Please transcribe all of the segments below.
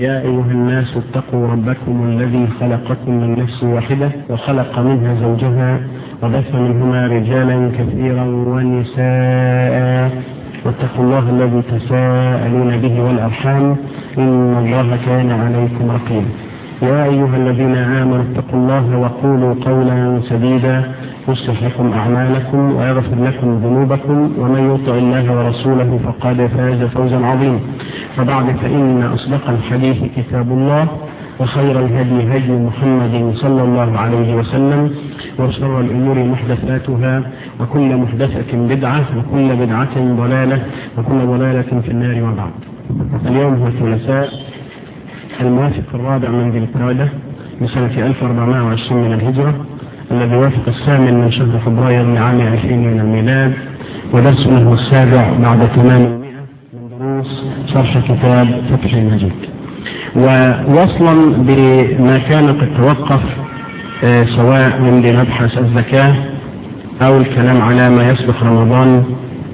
يا أيها الناس اتقوا ربكم الذي خلقكم من نفس واحدة وخلق منها زوجها وبث منهما رجالا كثيرا ونساء واتقوا الله الذي تساءلون به والأرحام إن الله كان عليكم رقيبا يا أيها الذين آمنوا اتقوا الله وقولوا قولا سديدا يصلح لكم أعمالكم ويغفر لكم ذنوبكم ومن يطع الله ورسوله فقد فاز فوزا عظيما وبعد فإن أصدق الحديث كتاب الله وخير الهدي هدي محمد صلى الله عليه وسلم وشر الأمور محدثاتها وكل محدثة بدعة وكل بدعة ضلالة وكل ضلالة في النار وبعد اليوم هو الثلاثاء الموافق الرابع من ذي القعدة لسنة 1420 من الهجرة الذي وافق الثامن من شهر فبراير لعام 2000 من الميلاد ودرسنا هو السابع بعد تمام المئة من دروس شرح كتاب فتح المجيد ووصلا بما كان قد توقف آه سواء من بمبحث الزكاة أو الكلام على ما يسبق رمضان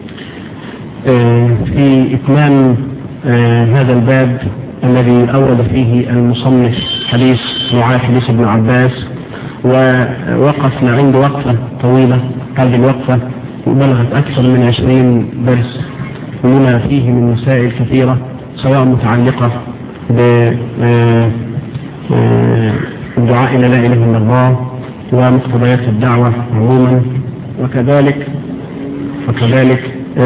آه في إتمام آه هذا الباب الذي أورد فيه المصنف حديث معاذ حديث ابن عباس ووقفنا عند وقفة طويلة هذه الوقفة بلغت أكثر من عشرين درس لما فيه من مسائل كثيرة سواء متعلقة بالدعاء إلى لا إله إلا الله ومقتضيات الدعوة عموما وكذلك وكذلك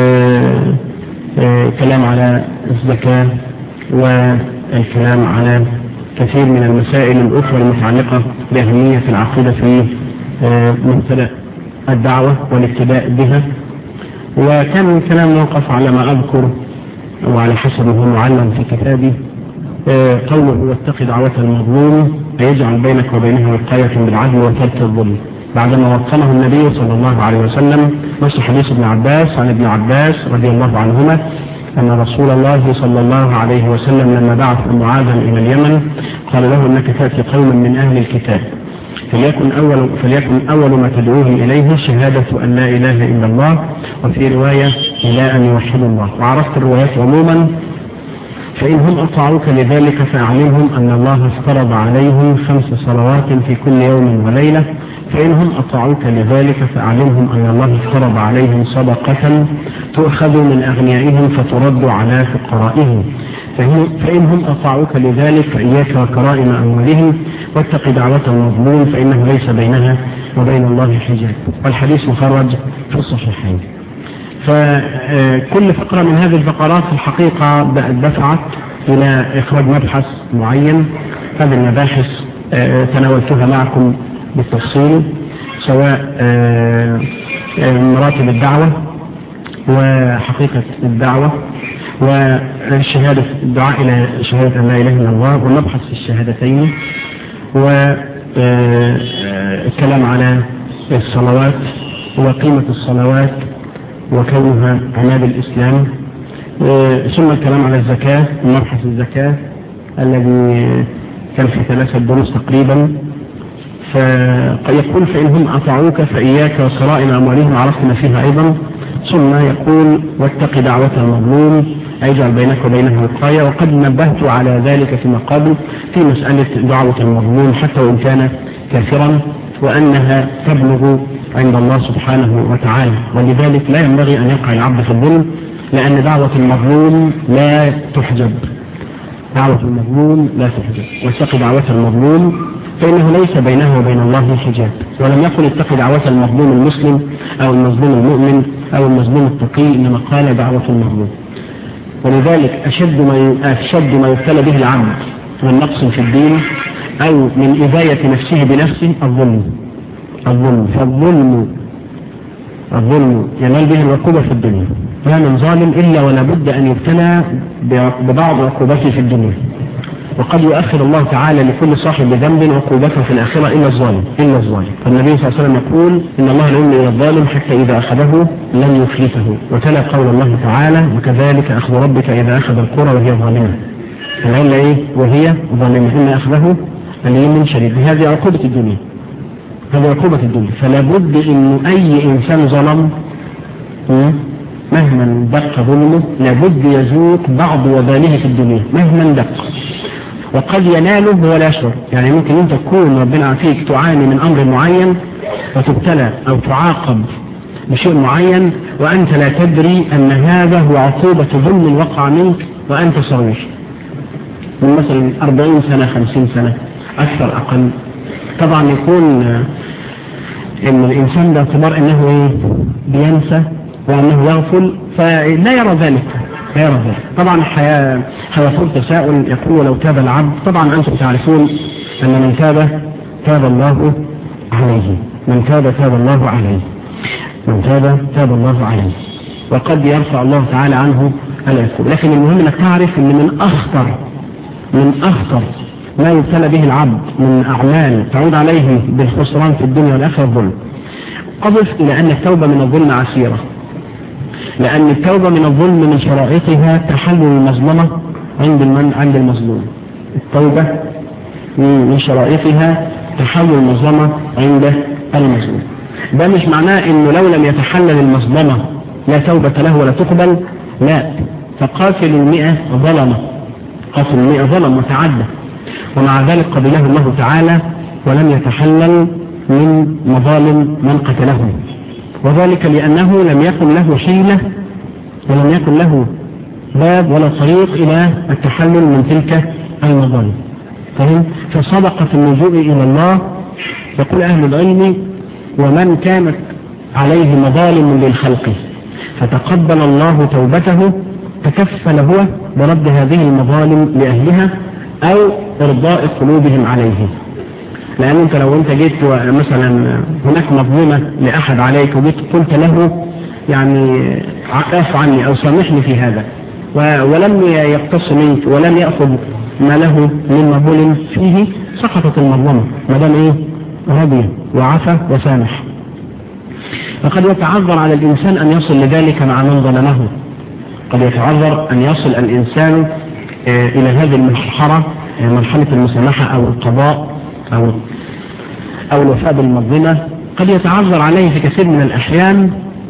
كلام على الزكاة والكلام على كثير من المسائل الأخرى المتعلقة بأهمية العقيدة في مبتدأ الدعوة والابتداء بها وكان الكلام موقف على ما أذكر وعلى حسب ما هو معلم في كتابي قوله واتق دعوة المظلوم فيجعل بينك وبينها وقاية بالعدل وترك الظلم بعدما وصله النبي صلى الله عليه وسلم نص حديث ابن عباس عن ابن عباس رضي الله عنهما أن رسول الله صلى الله عليه وسلم لما بعث معاذا إلى اليمن قال له أنك تأتي قوما من أهل الكتاب فليكن أول, فليكن أول ما تدعوهم إليه شهادة أن لا إله إلا الله وفي رواية إلى أن يوحدوا الله وعرفت الروايات عموما فإن هم أطاعوك لذلك فأعلمهم أن الله افترض عليهم خمس صلوات في كل يوم وليلة فإن هم أطاعوك لذلك فأعلمهم أن الله افترض عليهم صدقة تؤخذ من أغنيائهم فترد على فقرائهم فإن هم أطاعوك لذلك فإياك وكرائم أموالهم واتق دعوة المظلوم فإنه ليس بينها وبين الله حجاب والحديث مخرج في الصحيحين فكل فقرة من هذه الفقرات في الحقيقة دفعت إلى إخراج مبحث معين هذه المباحث تناولتها معكم بالتفصيل سواء مراتب الدعوة وحقيقة الدعوة وشهادة الدعاء إلى شهادة أن لا إله إلا الله والمبحث في الشهادتين والكلام على الصلوات وقيمة الصلوات وكونها عماد الإسلام ثم الكلام على الزكاة مبحث الزكاة الذي كان في ثلاثة دروس تقريبا فيقول فإنهم أطاعوك فإياك وكرائم أموالهم عرفت ما فيها أيضا ثم يقول واتق دعوة المظلوم يجعل بينك وبينها وقاية وقد نبهت على ذلك فيما قبل في مسألة دعوة المظلوم حتى وإن كان كافرا وأنها تبلغ عند الله سبحانه وتعالى ولذلك لا ينبغي أن يقع العبد في الظلم لأن دعوة المظلوم لا تحجب دعوة المظلوم لا تحجب واتق دعوة المظلوم فإنه ليس بينه وبين الله حجاب ولم يقل اتق دعوة المظلوم المسلم أو المظلوم المؤمن أو المظلوم التقي إنما قال دعوة المظلوم ولذلك أشد ما أشد ما يبتلى به العبد من نقص في الدين أو من إذاية نفسه بنفسه الظلم الظلم فالظلم الظلم ينال به العقوبة في الدنيا ما من ظالم إلا ولا بد أن يبتلى ببعض عقوبته في الدنيا وقد يؤخر الله تعالى لكل صاحب ذنب عقوبته في الآخرة إلا الظالم إلا الظالم فالنبي صلى الله عليه وسلم يقول إن الله لا يملي إلى الظالم حتى إذا أخذه لم يفلته وتلا قول الله تعالى وكذلك أخذ ربك إذا أخذ القرى وهي ظالمة فقال إيه وهي ظالمة إن أخذه أليم شديد هذه عقوبة الدنيا هذه عقوبة الدنيا فلا بد إنه أي إنسان ظلم مهما دق ظلمه لابد يذوق بعض وباله في الدنيا مهما دق وقد يناله ولا يشعر يعني ممكن انت تكون ربنا عافيك تعاني من امر معين وتبتلى او تعاقب بشيء معين وانت لا تدري ان هذا هو عقوبة ظلم وقع منك وانت صغير من مثلا 40 سنة 50 سنة اكثر اقل طبعا يكون ان الانسان باعتبار انه ايه بينسى وانه يغفل فلا يرى ذلك لا يرى ذلك طبعا الحياة هيصير تساؤل يقول لو تاب العبد طبعا انتم تعرفون ان من تاب تاب الله عليه من تاب تاب الله عليه من تاب تاب الله عليه وقد يرفع الله تعالى عنه العقوبة لكن المهم انك تعرف ان من اخطر من اخطر ما يبتلى به العبد من اعمال تعود عليه بالخسران في الدنيا والاخره الظلم اضف الى ان التوبه من الظلم عسيره لان التوبه من الظلم من شرائطها تحلل المظلمه عند المن عند المظلوم التوبه من شرائطها تحلل المظلمه عند المظلوم ده مش معناه انه لو لم يتحلل المظلمه لا توبه له ولا تقبل لا فقاتل المئة ظلمه قاتل المئة ظلم وتعدى ومع ذلك قبله الله تعالى ولم يتحلل من مظالم من قتلهم وذلك لأنه لم يكن له حيلة ولم يكن له باب ولا طريق إلى التحلل من تلك المظالم فهم فصدق في اللجوء إلى الله يقول أهل العلم ومن كانت عليه مظالم للخلق فتقبل الله توبته تكفل هو برد هذه المظالم لأهلها أو إرضاء قلوبهم عليه لأن أنت لو أنت جيت مثلا هناك مظلمة لأحد عليك وجيت قلت له يعني اعف عني أو سامحني في هذا ولم يقتص منك ولم يأخذ ما له من مظلم فيه سقطت المظلمة ما دام إيه رضي وعفى وسامح فقد يتعذر على الإنسان أن يصل لذلك مع من ظلمه قد يتعذر أن يصل الإنسان إلى هذه المرحلة مرحلة المسامحة أو القضاء أو أو الوفاء بالمظلمة قد يتعذر عليه في كثير من الأحيان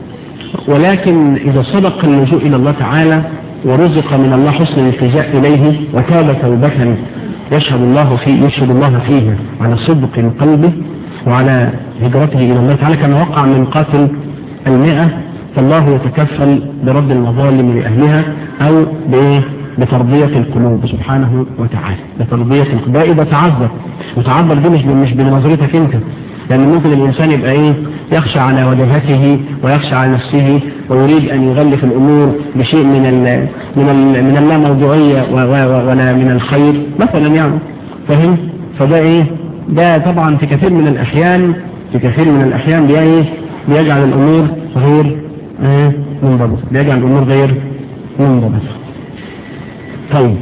ولكن إذا صدق اللجوء إلى الله تعالى ورزق من الله حسن الالتجاء إليه وتاب توبة يشهد الله فيه يشهد الله فيه على صدق قلبه وعلى هجرته إلى الله تعالى كما وقع من قاتل المئة فالله يتكفل برد المظالم لأهلها أو بتربية القلوب سبحانه وتعالى بتربية القلوب ده إذا تعذر وتعذر دي مش مش بنظرتك أنت لأن ممكن الإنسان يبقى إيه يخشى على وجهته ويخشى على نفسه ويريد أن يغلف الأمور بشيء من ال من ال من اللاموضوعية ولا من الخير مثلا يعني فهم فده إيه ده طبعا في كثير من الأحيان في كثير من الأحيان بإيه بيجعل الأمور غير آه منضبطة بيجعل الأمور غير منضبطة طيب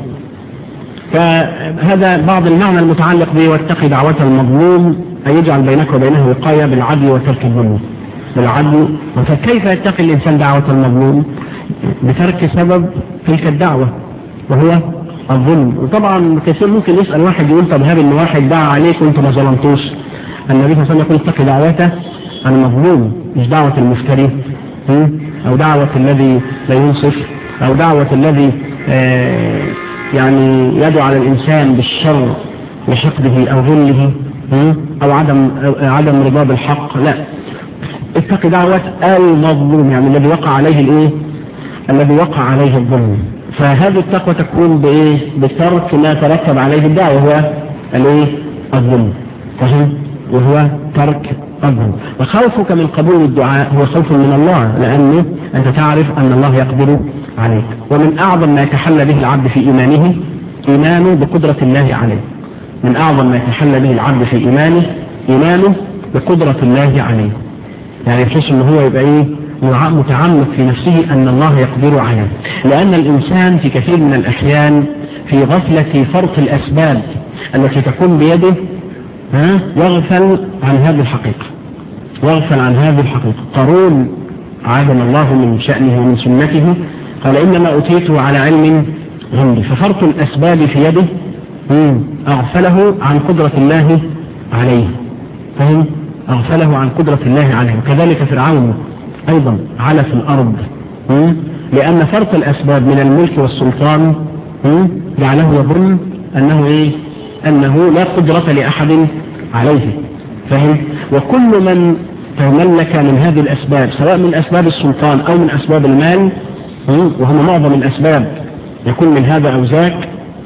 فهذا بعض المعنى المتعلق به واتقي دعوة المظلوم أن يجعل بينك وبينه وقاية بالعدل وترك الظلم بالعدل فكيف يتقي الإنسان دعوة المظلوم بترك سبب تلك الدعوة وهو الظلم وطبعا كثير ممكن يسأل واحد يقول طب هذا ان واحد دعا عليك وانت ما ظلمتوش النبي صلى الله عليه وسلم يقول اتقي دعوته المظلوم مش دعوة المفتري او دعوة الذي لا ينصف او دعوة الذي آه يعني يدعو على الانسان بالشر وحقده او ظله او عدم أو عدم رضا بالحق لا اتقي دعوة المظلوم يعني الذي وقع عليه الايه الذي وقع عليه الظلم فهذه التقوى تكون بايه بترك ما ترتب عليه الدعوة وهو الايه الظلم فهم وهو ترك الظلم وخوفك من قبول الدعاء هو خوف من الله لأنه أنت تعرف أن الله يقدر عليك ومن أعظم ما يتحلى به العبد في إيمانه إيمانه بقدرة الله عليه من أعظم ما يتحلى به العبد في إيمانه إيمانه بقدرة الله عليه يعني بحيث أنه هو يبقى إيه متعمق في نفسه أن الله يقدر عليه لأن الإنسان في كثير من الأحيان في غفلة فرط الأسباب التي تكون بيده ها يغفل عن هذه الحقيقة يغفل عن هذه الحقيقة قارون عادم الله من شأنه ومن سنته قال إنما أوتيته على علم عندي ففرط الأسباب في يده أغفله عن قدرة الله عليه فهم أغفله عن قدرة الله عليه وكذلك فرعون أيضا على في الأرض لأن فرط الأسباب من الملك والسلطان جعله يظن أنه إيه أنه لا قدرة لأحد عليه فهم وكل من تملك من هذه الأسباب سواء من أسباب السلطان أو من أسباب المال وهم معظم الأسباب يكون من هذا أو ذاك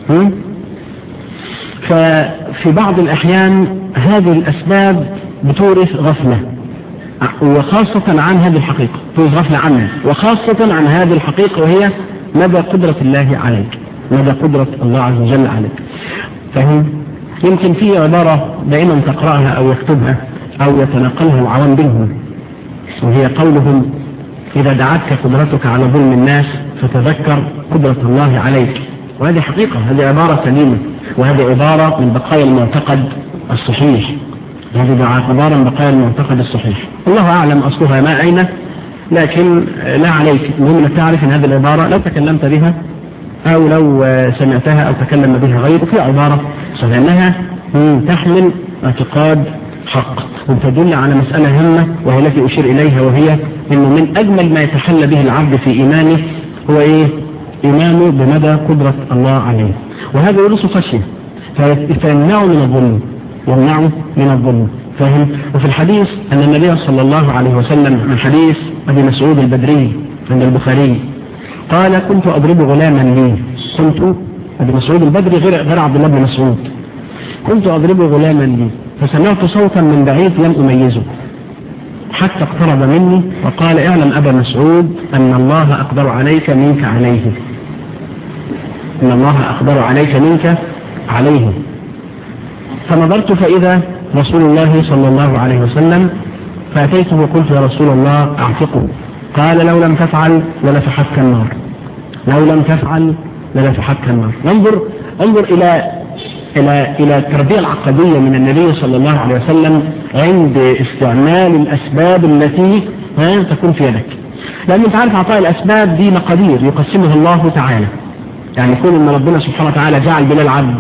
ففي بعض الأحيان هذه الأسباب بتورث غفلة وخاصة عن هذه الحقيقة تورث غفلة عنها وخاصة عن هذه الحقيقة وهي مدى قدرة الله عليك مدى قدرة الله عز وجل عليك فهم يمكن في عبارة دائما تقرأها أو يكتبها أو يتناقلها العوام بينهم وهي قولهم إذا دعتك قدرتك على ظلم الناس فتذكر قدرة الله عليك وهذه حقيقة هذه عبارة سليمة وهذه عبارة من بقايا المعتقد الصحيح هذه عبارة من بقايا المعتقد الصحيح الله أعلم أصلها ما أين لكن لا عليك المهم أنك تعرف أن هذه العبارة لو تكلمت بها أو لو سمعتها أو تكلم بها غيرك في عبارة صحيح أنها تحمل اعتقاد حق وتدل على مسألة هامة وهي التي أشير إليها وهي أنه من أجمل ما يتحلى به العبد في إيمانه هو إيه إيمانه بمدى قدرة الله عليه وهذا يورث خشية فيمنعه من الظلم يمنعه من الظلم فاهم وفي الحديث أن النبي صلى الله عليه وسلم من حديث أبي مسعود البدري عند البخاري قال كنت أضرب غلاما لي كنت أبي مسعود البدري غير غير عبد الله بن مسعود كنت أضرب غلاما لي فسمعت صوتا من بعيد لم أميزه حتى اقترب مني وقال اعلم أبا مسعود أن الله أقدر عليك منك عليه إن الله أقدر عليك منك عليه فنظرت فإذا رسول الله صلى الله عليه وسلم فأتيته وقلت يا رسول الله أعتقه قال لو لم تفعل للفحتك النار لو لم تفعل للفحتك النار انظر انظر إلى إلى إلى التربية العقدية من النبي صلى الله عليه وسلم عند استعمال الأسباب التي تكون في يدك لأن أنت عارف عطاء الأسباب دي مقادير يقسمها الله تعالى يعني يكون أن ربنا سبحانه وتعالى جعل بلال عبد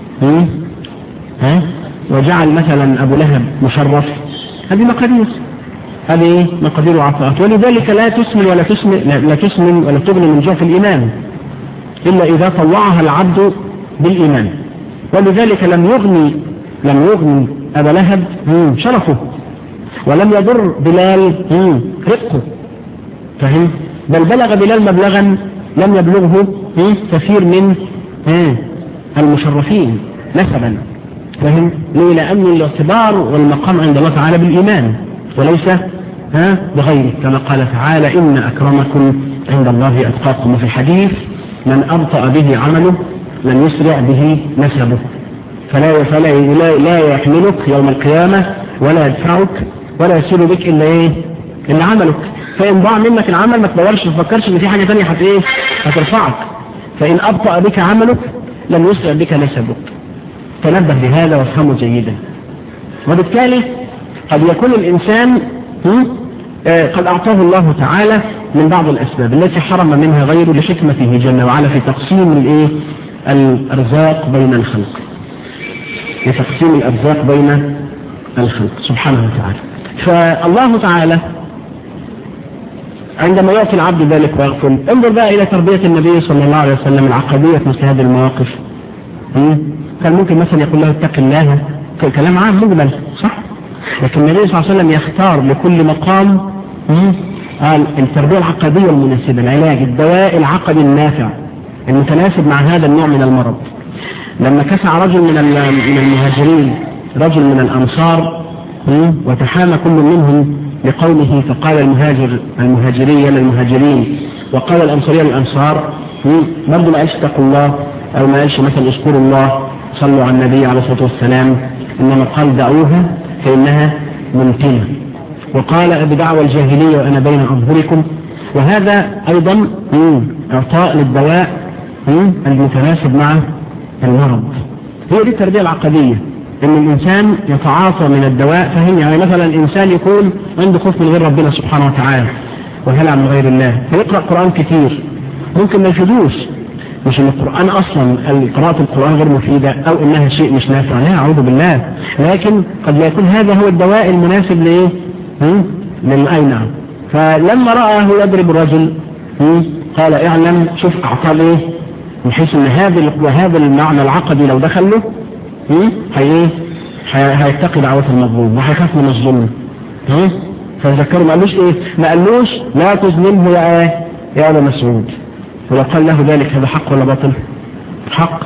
ها وجعل مثلا أبو لهب مشرف هذه مقادير هذه مقادير وعطاءات ولذلك لا تسمن ولا تسمن لا تسمن ولا تغني من جوف الإيمان إلا إذا طوعها العبد بالإيمان ولذلك لم يغني لم يغني أبا لهب شرفه ولم يضر بلال رقه فهم بل بلغ بلال مبلغا لم يبلغه كثير من المشرفين نسبا فهم ليه لأن الاعتبار والمقام عند الله تعالى بالإيمان وليس ها بغيره كما قال تعالى إن أكرمكم عند الله أتقاكم وفي الحديث من أبطأ به عمله لن يسرع به نسبه فلا فلا لا, لا يحملك يوم القيامة ولا يدفعك ولا يسير بك إلا إيه إلا عملك فإن ضاع منك العمل ما تدورش ما تفكرش إن في حاجة ثانيه هت إيه هترفعك فإن أبطأ بك عملك لن يسرع بك نسبك تنبه لهذا وافهمه جيدا وبالتالي قد يكون الإنسان آه قد أعطاه الله تعالى من بعض الأسباب التي حرم منها غيره لحكمته جل وعلا في تقسيم الإيه الأرزاق بين الخلق لتقسيم الأرزاق بين الخلق سبحانه وتعالى فالله تعالى عندما يأتي العبد ذلك ويغفل انظر بقى إلى تربية النبي صلى الله عليه وسلم العقدية في مثل هذه المواقف كان ممكن مثلا يقول له اتق الله كلام عام مجمل صح لكن النبي صلى الله عليه وسلم يختار لكل مقام قال التربية العقدية المناسبة العلاج الدواء العقدي النافع المتناسب مع هذا النوع من المرض لما كسع رجل من من المهاجرين رجل من الأنصار وتحامى كل منهم لقوله فقال المهاجر المهاجرية للمهاجرين وقال الأنصارية للأنصار برضه ما قالش اتقوا الله أو ما قالش مثلا اذكروا الله صلوا على النبي عليه الصلاة والسلام إنما قال دعوها فإنها ممتنة وقال بدعوى الجاهلية وأنا بين أظهركم وهذا أيضا إعطاء للدواء المتناسب مع المرض هي دي التربية العقدية ان الانسان يتعاطى من الدواء فهم يعني مثلا الانسان يكون عنده خوف من غير ربنا سبحانه وتعالى وهلع من غير الله فيقرأ قرآن كتير ممكن ما يفيدوش مش ان القرآن اصلا قراءة القرآن غير مفيدة او انها شيء مش نافع لا اعوذ بالله لكن قد يكون هذا هو الدواء المناسب لايه للاي نعم فلما رآه يضرب الرجل قال اعلم شوف اعطاه ايه من حيث ان هذا وهذا المعنى العقدي لو دخل له هي هيتقي دعوة المظلوم وهيخاف من الظلم فذكروا ما قالوش ايه ما قالوش لا تظلمه يا ايه يا ابا مسعود ولو قال له ذلك هذا حق ولا باطل حق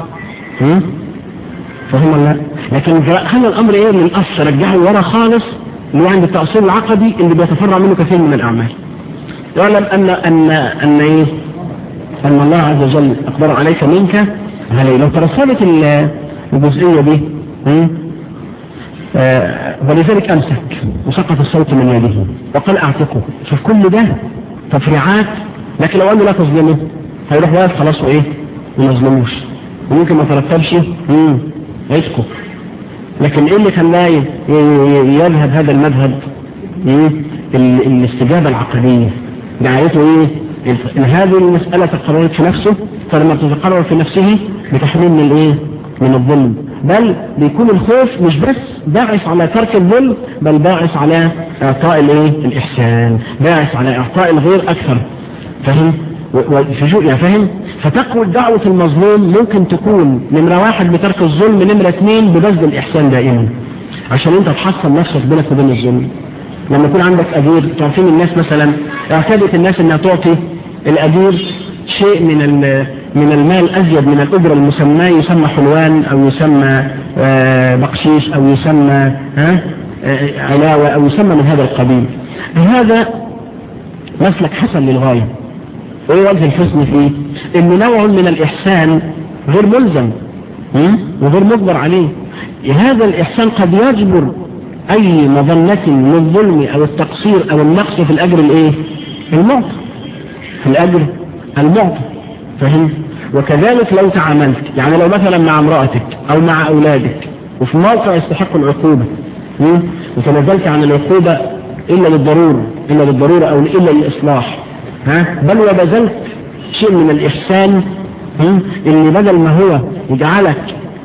فهم ولا لكن خلى الامر ايه من الاصل رجعه ورا خالص اللي عند التأصيل العقدي اللي بيتفرع منه كثير من الاعمال يعلم ان ان ان ايه ان الله عز وجل اقدر عليك منك علي لو ترسلت الجزئية دي آه ولذلك امسك وسقط الصوت من يده وقال اعتقه شوف كل ده تفريعات لكن لو قال له لا تظلمه هيروح واقف خلاص وايه ما يظلموش وممكن ما ترتبش عتقه لكن ايه اللي خلاه يذهب هذا المذهب ايه الاستجابة العقلية دعايته ايه هذه المسألة تقررت في نفسه فلما تتقرر في نفسه بتحريم من الايه من الظلم بل بيكون الخوف مش بس باعث على ترك الظلم بل باعث على اعطاء الايه الاحسان باعث على اعطاء الغير اكثر فهم وفجوء يا فهم فتقوى دعوة المظلوم ممكن تكون نمرة واحد بترك الظلم نمرة اثنين ببذل الإحسان دائما عشان انت تحصل نفسك بينك وبين الظلم لما يكون عندك أجير تعرفين الناس مثلا اعتادت الناس انها تعطي الأجير شيء من من المال أزيد من الأجرة المسمى يسمى حلوان أو يسمى بقشيش أو يسمى علاوة أو يسمى من هذا القبيل هذا مسلك حسن للغاية وايه وجه الحسن فيه انه نوع من الاحسان غير ملزم وغير مجبر عليه هذا الاحسان قد يجبر اي مظنة من الظلم او التقصير او النقص في الاجر الايه المعطى في الاجر المعطى فهم وكذلك لو تعاملت يعني لو مثلا مع امرأتك او مع اولادك وفي موقع يستحق العقوبة وتنزلت عن العقوبة الا للضرورة الا للضرورة او الا للاصلاح ها بل وبذلت شيء من الإحسان اللي بدل ما هو يجعلك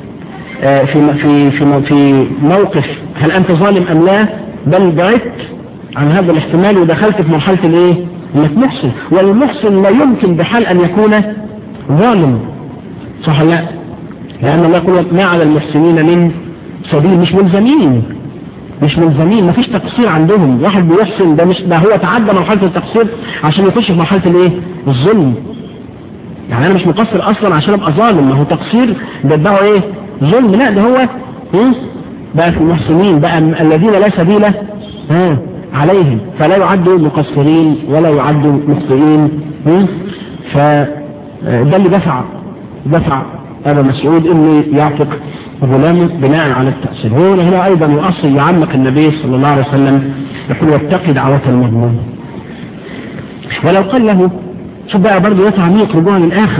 في في في في موقف هل أنت ظالم أم لا بل بعدت عن هذا الاحتمال ودخلت في مرحلة الايه انك محسن والمحسن لا يمكن بحال أن يكون ظالم صح لا لأن الله يقول ما على المحسنين من سبيل مش ملزمين مش ملزمين مفيش تقصير عندهم واحد بيحسن ده مش ده هو تعدى مرحلة التقصير عشان يخش في مرحلة الايه الظلم يعني انا مش مقصر اصلا عشان ابقى ظالم ما هو تقصير بيتبعه ايه ظلم لا ده هو ايه بقى في المحسنين بقى الذين لا سبيل ها عليهم فلا يعدوا مقصرين ولا يعدوا مخطئين فده اللي دفع دفع هذا مسعود انه يعتق غلامه بناء على التأصيل هو هنا ايضا يؤصل يعمق النبي صلى الله عليه وسلم يقول واتقي دعوة المظلوم ولو قال له شوف بقى برضه تعميق رجوعا للاخر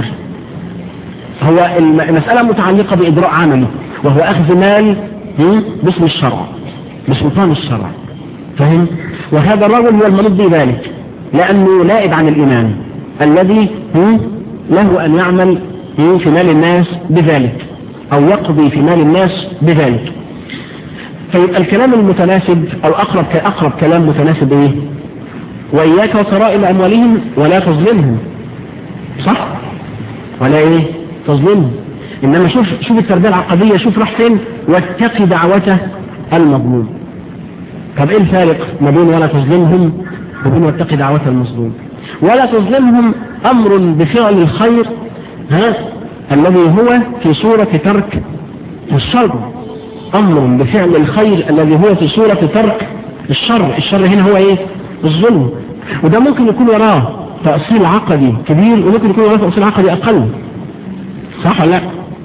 هو المسألة متعلقة بإجراء عملي وهو أخذ مال باسم الشرع بسلطان الشرع فهم وهذا الرجل هو المنوط بذلك لأنه لائد عن الإيمان الذي له أن يعمل في مال الناس بذلك أو يقضي في مال الناس بذلك فيبقى الكلام المتناسب أو أقرب أقرب كلام متناسب إيه وإياك وسرائل أموالهم ولا تظلمهم صح ولا إيه تظلمهم إنما شوف شوف التربية العقدية شوف راح فين واتقي دعوته المظلوم طب إيه الفارق ما بين ولا تظلمهم وبين واتقي دعوة المظلوم ولا تظلمهم أمر بفعل الخير ها الذي هو في صورة ترك الشر أمر بفعل الخير الذي هو في صورة ترك الشر الشر هنا هو إيه الظلم وده ممكن يكون وراه تأصيل عقدي كبير وممكن يكون وراه تأصيل عقدي أقل صح ولا لا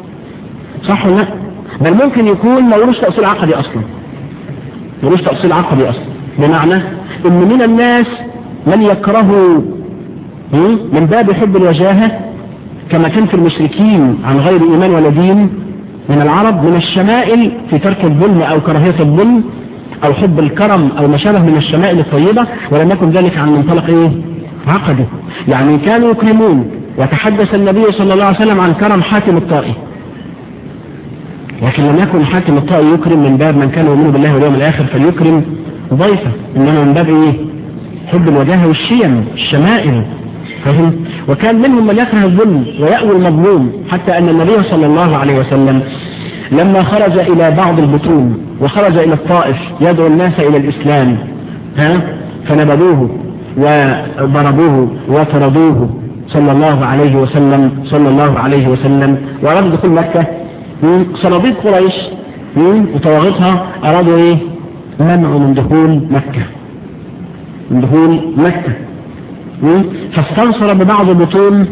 صح ولا لا بل ممكن يكون ما ورش تأصيل عقدي أصلا ورش تأصيل عقدي أصلا بمعنى إن من الناس من يكره من باب حب الوجاهة كما كان في المشركين عن غير إيمان ولا دين من العرب من الشمائل في ترك الظلم أو كراهية الظلم أو حب الكرم أو ما شابه من الشمائل الطيبة ولم يكن ذلك عن منطلق إيه عقده يعني كانوا يكرمون وتحدث النبي صلى الله عليه وسلم عن كرم حاتم الطائي لكن لم يكن حاتم الطائي يكرم من باب من كان يؤمن بالله واليوم الآخر فليكرم ضيفه إنما من باب إيه حب الوجاهة والشيم الشمائل فهم وكان منهم من يكره الظلم ويأوي المظلوم حتى أن النبي صلى الله عليه وسلم لما خرج إلى بعض البطون وخرج إلى الطائف يدعو الناس إلى الإسلام ها فنبذوه وضربوه وطردوه صلى الله عليه وسلم صلى الله عليه وسلم وأرادوا دخول مكة صناديق قريش وطواغيتها أرادوا إيه منع من دخول مكة من دخول مكة فاستنصر ببعض بطون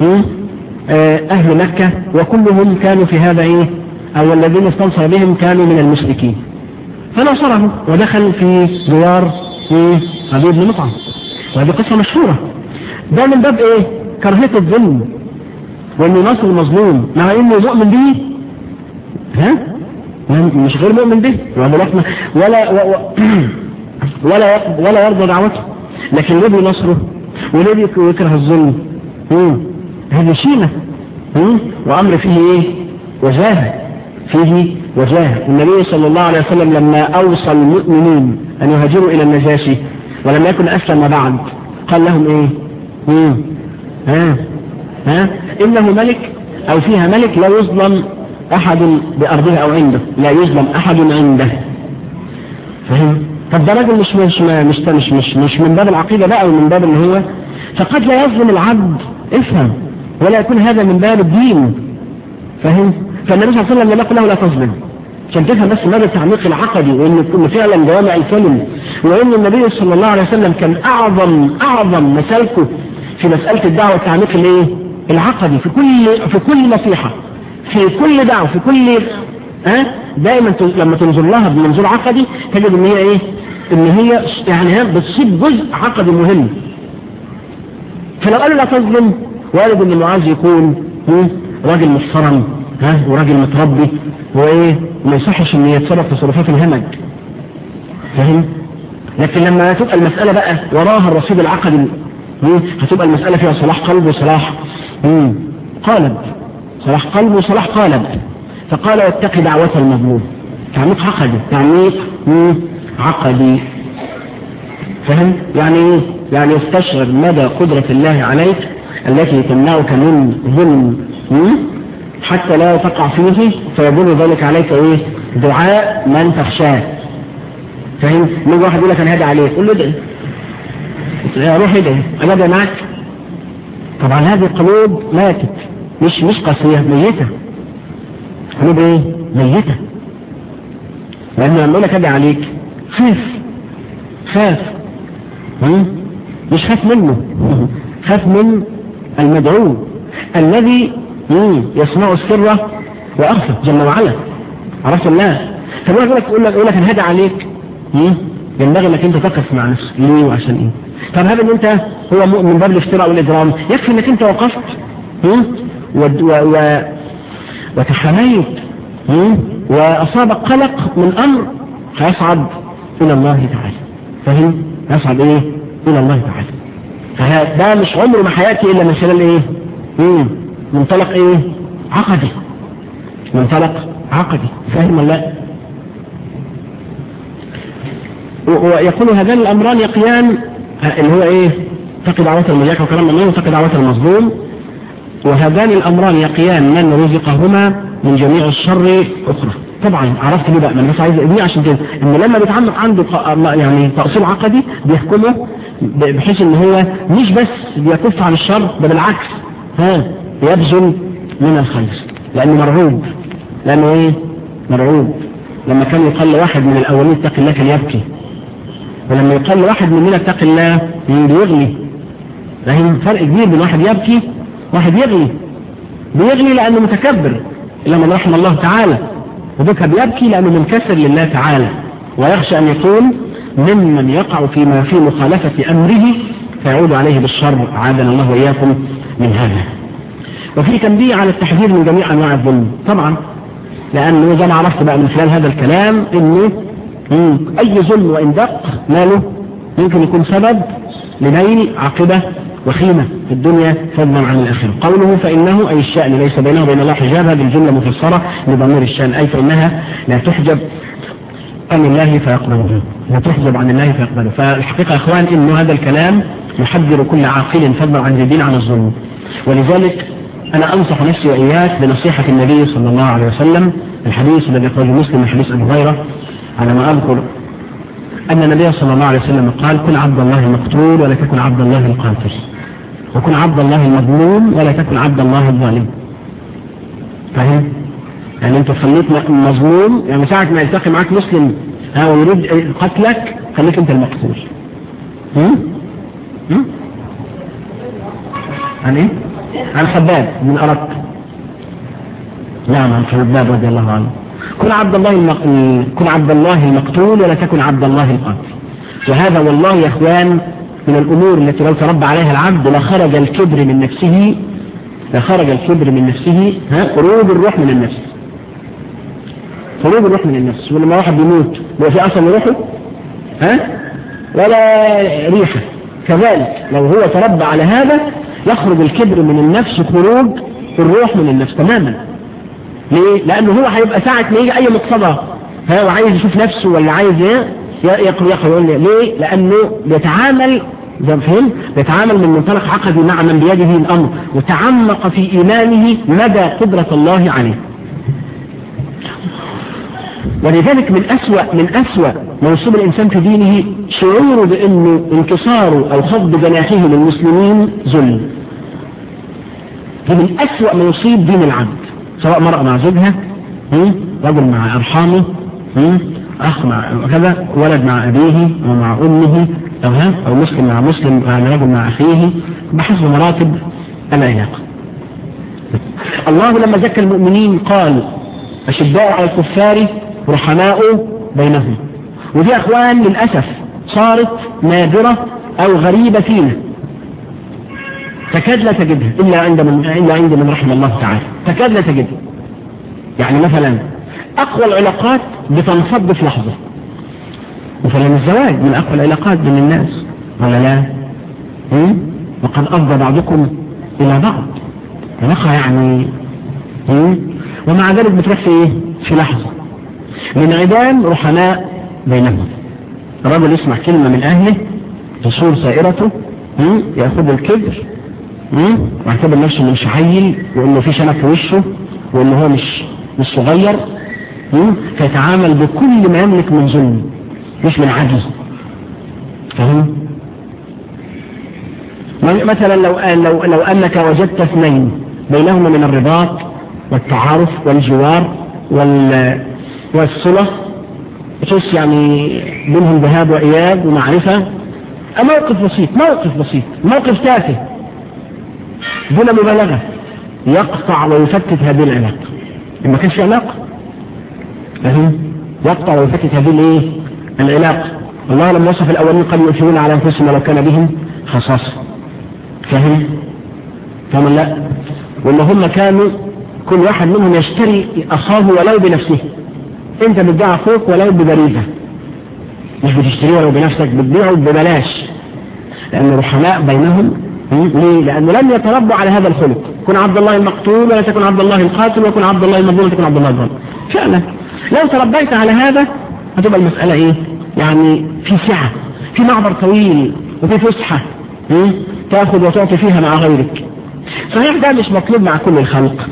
أهل مكة وكلهم كانوا في هذا إيه أو الذين استنصر بهم كانوا من المشركين فنصره ودخل في جوار أبي بن مطعم وهذه قصة مشهورة ده من باب إيه كراهية الظلم وإنه نصر المظلوم مع إنه مؤمن به ها مش غير مؤمن به ولا ولا ولا ولا يرضى دعوته لكن ليه بينصره وليه يكره الظلم هذه شيمة وأمر فيه إيه وجاهة فيه وجاهة النبي صلى الله عليه وسلم لما أوصى المؤمنين أن يهاجروا إلى النجاشي ولم يكن أسلم بعد قال لهم إيه مم. ها ها إنه ملك أو فيها ملك لا يظلم أحد بأرضه أو عنده لا يظلم أحد عنده فهم طب ده راجل مش مش مش مش مش, مش من باب العقيدة بقى ومن باب اللي هو فقد لا يظلم العبد افهم ولا يكون هذا من باب الدين فهم فالنبي صلى الله عليه وسلم لم يقل له لا تظلم عشان تفهم بس مدى التعميق العقدي وان كل فعلا جوامع الكلم وان النبي صلى الله عليه وسلم كان اعظم اعظم مسالكه في مسألة الدعوة التعميق الايه العقدي في كل في كل نصيحة في كل دعوة في كل ها دائما لما تنظر لها بمنظور عقدي تجد ان هي ايه ان هي يعني ها بتصيب جزء عقدي مهم فلو قالوا لا تظلم وارد ان معاذ يكون راجل محترم ها وراجل متربي وايه ما يصحش ان يتصرف تصرفات الهمج فاهم لكن لما تبقى المسألة بقى وراها الرصيد العقدي هتبقى المسألة فيها صلاح قلب وصلاح قالب صلاح قلب وصلاح قالب فقال واتق دعوة المظلوم تعميق عقدي تعميق عقدي فهم يعني ايه يعني يستشعر مدى قدرة الله عليك التي تمنعك من ظلم حتى لا تقع فيه فيظن ذلك عليك ايه دعاء من تخشاه فهم من واحد يقول لك انا هدي عليك قول له ادعي روح ادعي انا ادعي معك طبعا هذه القلوب ماتت مش مش قاسية ميتة قلوب ايه ميتة لأنه لما لك ادعي عليك خاف خاف مش خاف منه خاف من المدعو الذي يسمع السر وأخفى جل وعلا عرفت الله فبقول لك يقول لك يقول لك انا هدى عليك ينبغي انك انت تقف مع نفسك ليه وعشان ايه طب هذا ان انت هو من باب الافتراء والاجرام يكفي انك انت وقفت و... و... وتحميت واصابك قلق من امر هيصعد الى الله تعالى فهم يصعد ايه الى الله تعالى فده مش عمره ما حياتي الا من خلال ايه مم. منطلق ايه عقدي منطلق عقدي فاهم ولا لا ويقول هذان الامران يقيان اللي هو ايه تقي دعوة المجاك وكلام الله وتقي دعوة المظلوم وهذان الامران يقيان من رزقهما من جميع الشر اخرى طبعا عرفت ليه بقى ما الناس عايزه دي عشان كده ان لما بيتعمق عنده يعني تأصيل عقدي بيحكمه بحيث ان هو مش بس بيكف عن الشر ده بالعكس ها يبذل من الخير لانه مرعوب لانه ايه مرعوب لما كان يقال واحد من الاولين اتق الله كان يبكي ولما يقال واحد مننا اتق الله بيغلي فاهم فرق كبير بين واحد يبكي واحد يغلي بيغلي لانه متكبر الا من رحم الله تعالى وذكر بيبكي لانه منكسر لله تعالى ويخشى ان يكون ممن يقع فيما في مخالفة امره فيعود عليه بالشر عادنا الله واياكم من هذا وفي تنبيه على التحذير من جميع انواع الظلم طبعا لانه زي ما عرفت بقى من خلال هذا الكلام انه اي ظلم وان دق ماله ممكن يكون سبب لنيل عاقبة وخيمة في الدنيا فضلا عن الآخرة قوله فإنه أي الشأن ليس بينه وبين الله حجاب هذه الجملة مفسرة لضمير الشأن أي فإنها لا تحجب عن الله فيقبله لا تحجب عن الله فيقبله فالحقيقة يا أخوان إنه هذا الكلام يحذر كل عاقل فضلا عن الدين عن الظلم ولذلك أنا أنصح نفسي وإياك بنصيحة النبي صلى الله عليه وسلم الحديث الذي أخرجه مسلم من حديث أبي هريرة على ما أذكر أن النبي صلى الله عليه وسلم قال كن عبد الله المقتول ولا تكن عبد الله القاتل وكن عبد الله المظلوم ولا تكن عبد الله الظالم فاهم؟ يعني انت خليت مظلوم يعني ساعة ما يلتقي معك مسلم ها ويريد قتلك خليك انت المقتول هم؟ هم؟ عن ايه؟ عن خباب من أردت نعم عن خباب رضي الله عنه كن عبد الله المق... كن عبد الله المقتول ولا تكن عبد الله القاتل وهذا والله يا اخوان من الامور التي لو تربى عليها العبد لخرج الكبر من نفسه لخرج الكبر من نفسه ها خروج الروح من النفس خروج الروح من النفس ولما واحد بيموت هو في اصل روحه ها ولا ريحه كذلك لو هو تربى على هذا يخرج الكبر من النفس خروج الروح من النفس تماما ليه؟ لأنه هو هيبقى ساعة ما يجي أي مقتضى ها وعايز يشوف نفسه ولا عايز ايه يقرأ يقرأ ليه؟ لأنه بيتعامل زي ما فهمت بيتعامل من منطلق عقدي مع من بيده الأمر وتعمق في إيمانه مدى قدرة الله عليه ولذلك من أسوأ من أسوأ ما يصيب الإنسان في دينه شعوره بأنه انكساره أو خفض جناحه للمسلمين ذل ده من أسوأ ما يصيب دين العبد سواء مرأة مع زوجها رجل مع أرحامه أخ مع كذا ولد مع أبيه ومع أمه أو, أو مسلم مع مسلم يعني رجل مع أخيه بحسب مراتب العلاقة الله لما زكى المؤمنين قال أشداء على الكفار رحماء بينهم ودي أخوان للأسف صارت نادرة أو غريبة فينا تكاد لا تجدها إلا عند من إلا عند من رحم الله تعالى تكاد لا تجدها يعني مثلا أقوى العلاقات بتنفض في لحظة مثلا الزواج من أقوى العلاقات بين الناس ولا لا هم؟ وقد أفضى بعضكم إلى بعض علاقة يعني هم؟ ومع ذلك بتروح في إيه؟ في لحظة من عدام رحماء بينهم رجل يسمع كلمة من أهله تصور سائرته يأخذ الكبر واعتبر نفسه من شحيل وانه في شنك في وشه وانه هو مش مش صغير فيتعامل بكل ما يملك من ظلم مش من عجز فهم مثلا لو لو لو انك وجدت اثنين بينهما من الرباط والتعارف والجوار وال والصلة تحس يعني بينهم ذهاب وإياب ومعرفة موقف بسيط موقف بسيط موقف تافه دون مبالغة يقطع ويفتت هذه العلاقة ما كانش في علاقة فهم يقطع ويفتت هذه الايه العلاقة الله لما وصف الأولين قد يؤثرون على أنفسهم لو كان بهم خصاصة فهم فهم لا وإن هم كانوا كل واحد منهم يشتري أخاه ولو بنفسه انت بتبيع اخوك ولو ببريدة مش بتشتريه ولو بنفسك بتبيعه ببلاش لأن الرحماء بينهم ليه؟ لأنه لم يتربوا على هذا الخلق كن عبد الله المقتول ولا تكن عبد الله القاتل وكن عبد الله المظلوم ولا تكن عبد الله الظالم فعلا لو تربيت على هذا هتبقى المسألة ايه يعني في سعة في معبر طويل وفي فسحة تأخذ وتعطي فيها مع غيرك صحيح ده مش مطلوب مع كل الخلق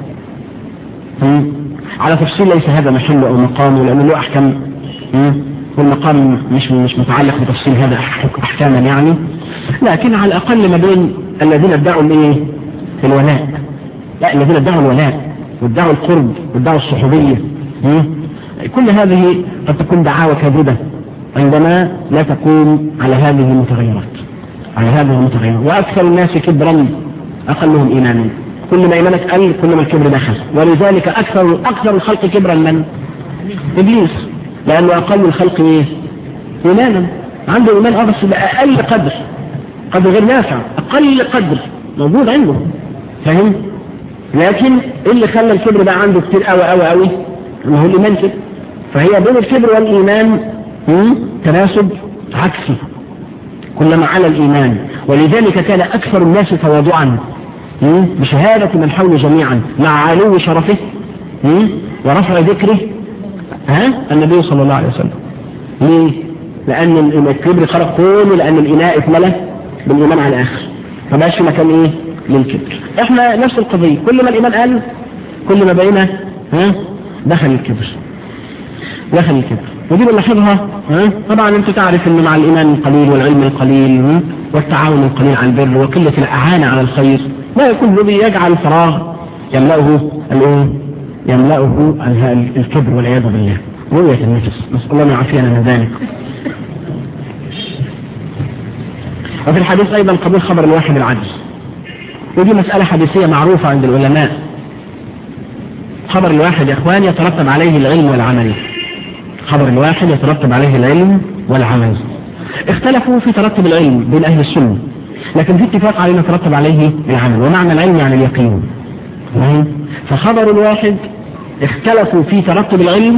على تفصيل ليس هذا محله أو مقامه لأنه له أحكام والمقام مش مش متعلق بتفصيل هذا أحكاما يعني لكن على الأقل ما بين الذين ادعوا الايه الولاء لا الذين ادعوا الولاء وادعوا القرب وادعوا الصحوبية كل هذه قد تكون دعاوى كاذبة عندما لا تقوم على هذه المتغيرات على هذه المتغيرات وأكثر الناس كبرا أقلهم إيمانا كل ما إيمانك قل كل ما الكبر دخل ولذلك أكثر أكثر الخلق كبرا من إبليس لأنه أقل الخلق إيه إيمانا عنده إيمان أه بس بأقل قدر قدر غير نافع أقل قدر موجود عنده فاهم لكن إيه اللي خلى الكبر بقى عنده كتير قوي قوي قوي ما هو الإيمان كده فهي بين الكبر والإيمان تناسب عكسي كلما على الإيمان ولذلك كان أكثر الناس تواضعا بشهادة من حوله جميعا مع علو شرفه ورفع ذكره ها النبي صلى الله عليه وسلم ليه؟ لأن الكبر خلق كله لأن الإناء اتملى بالإيمان على الآخر ما بقاش في مكان إيه للكبر إحنا نفس القضية كل ما الإيمان قل كل ما بقينا ها دخل الكبر دخل الكبر ودي بنلاحظها ها طبعا انت تعرف ان مع الايمان القليل والعلم القليل والتعاون القليل على البر وقله الاعانه على الخير ما يكون الذي يجعل الفراغ يملأه الايه؟ يملأه الكبر والعياذ بالله رؤية النفس نسأل الله ان يعافينا من ذلك وفي الحديث ايضا قبول خبر الواحد العجز ودي مسألة حديثية معروفة عند العلماء خبر الواحد يا اخوان يترتب عليه العلم والعمل خبر الواحد يترتب عليه العلم والعمل اختلفوا في ترتب العلم بين اهل السنة لكن في اتفاق عليه يترتب عليه العمل ومعنى العلم يعني اليقين فخبر الواحد اختلفوا في ترتب العلم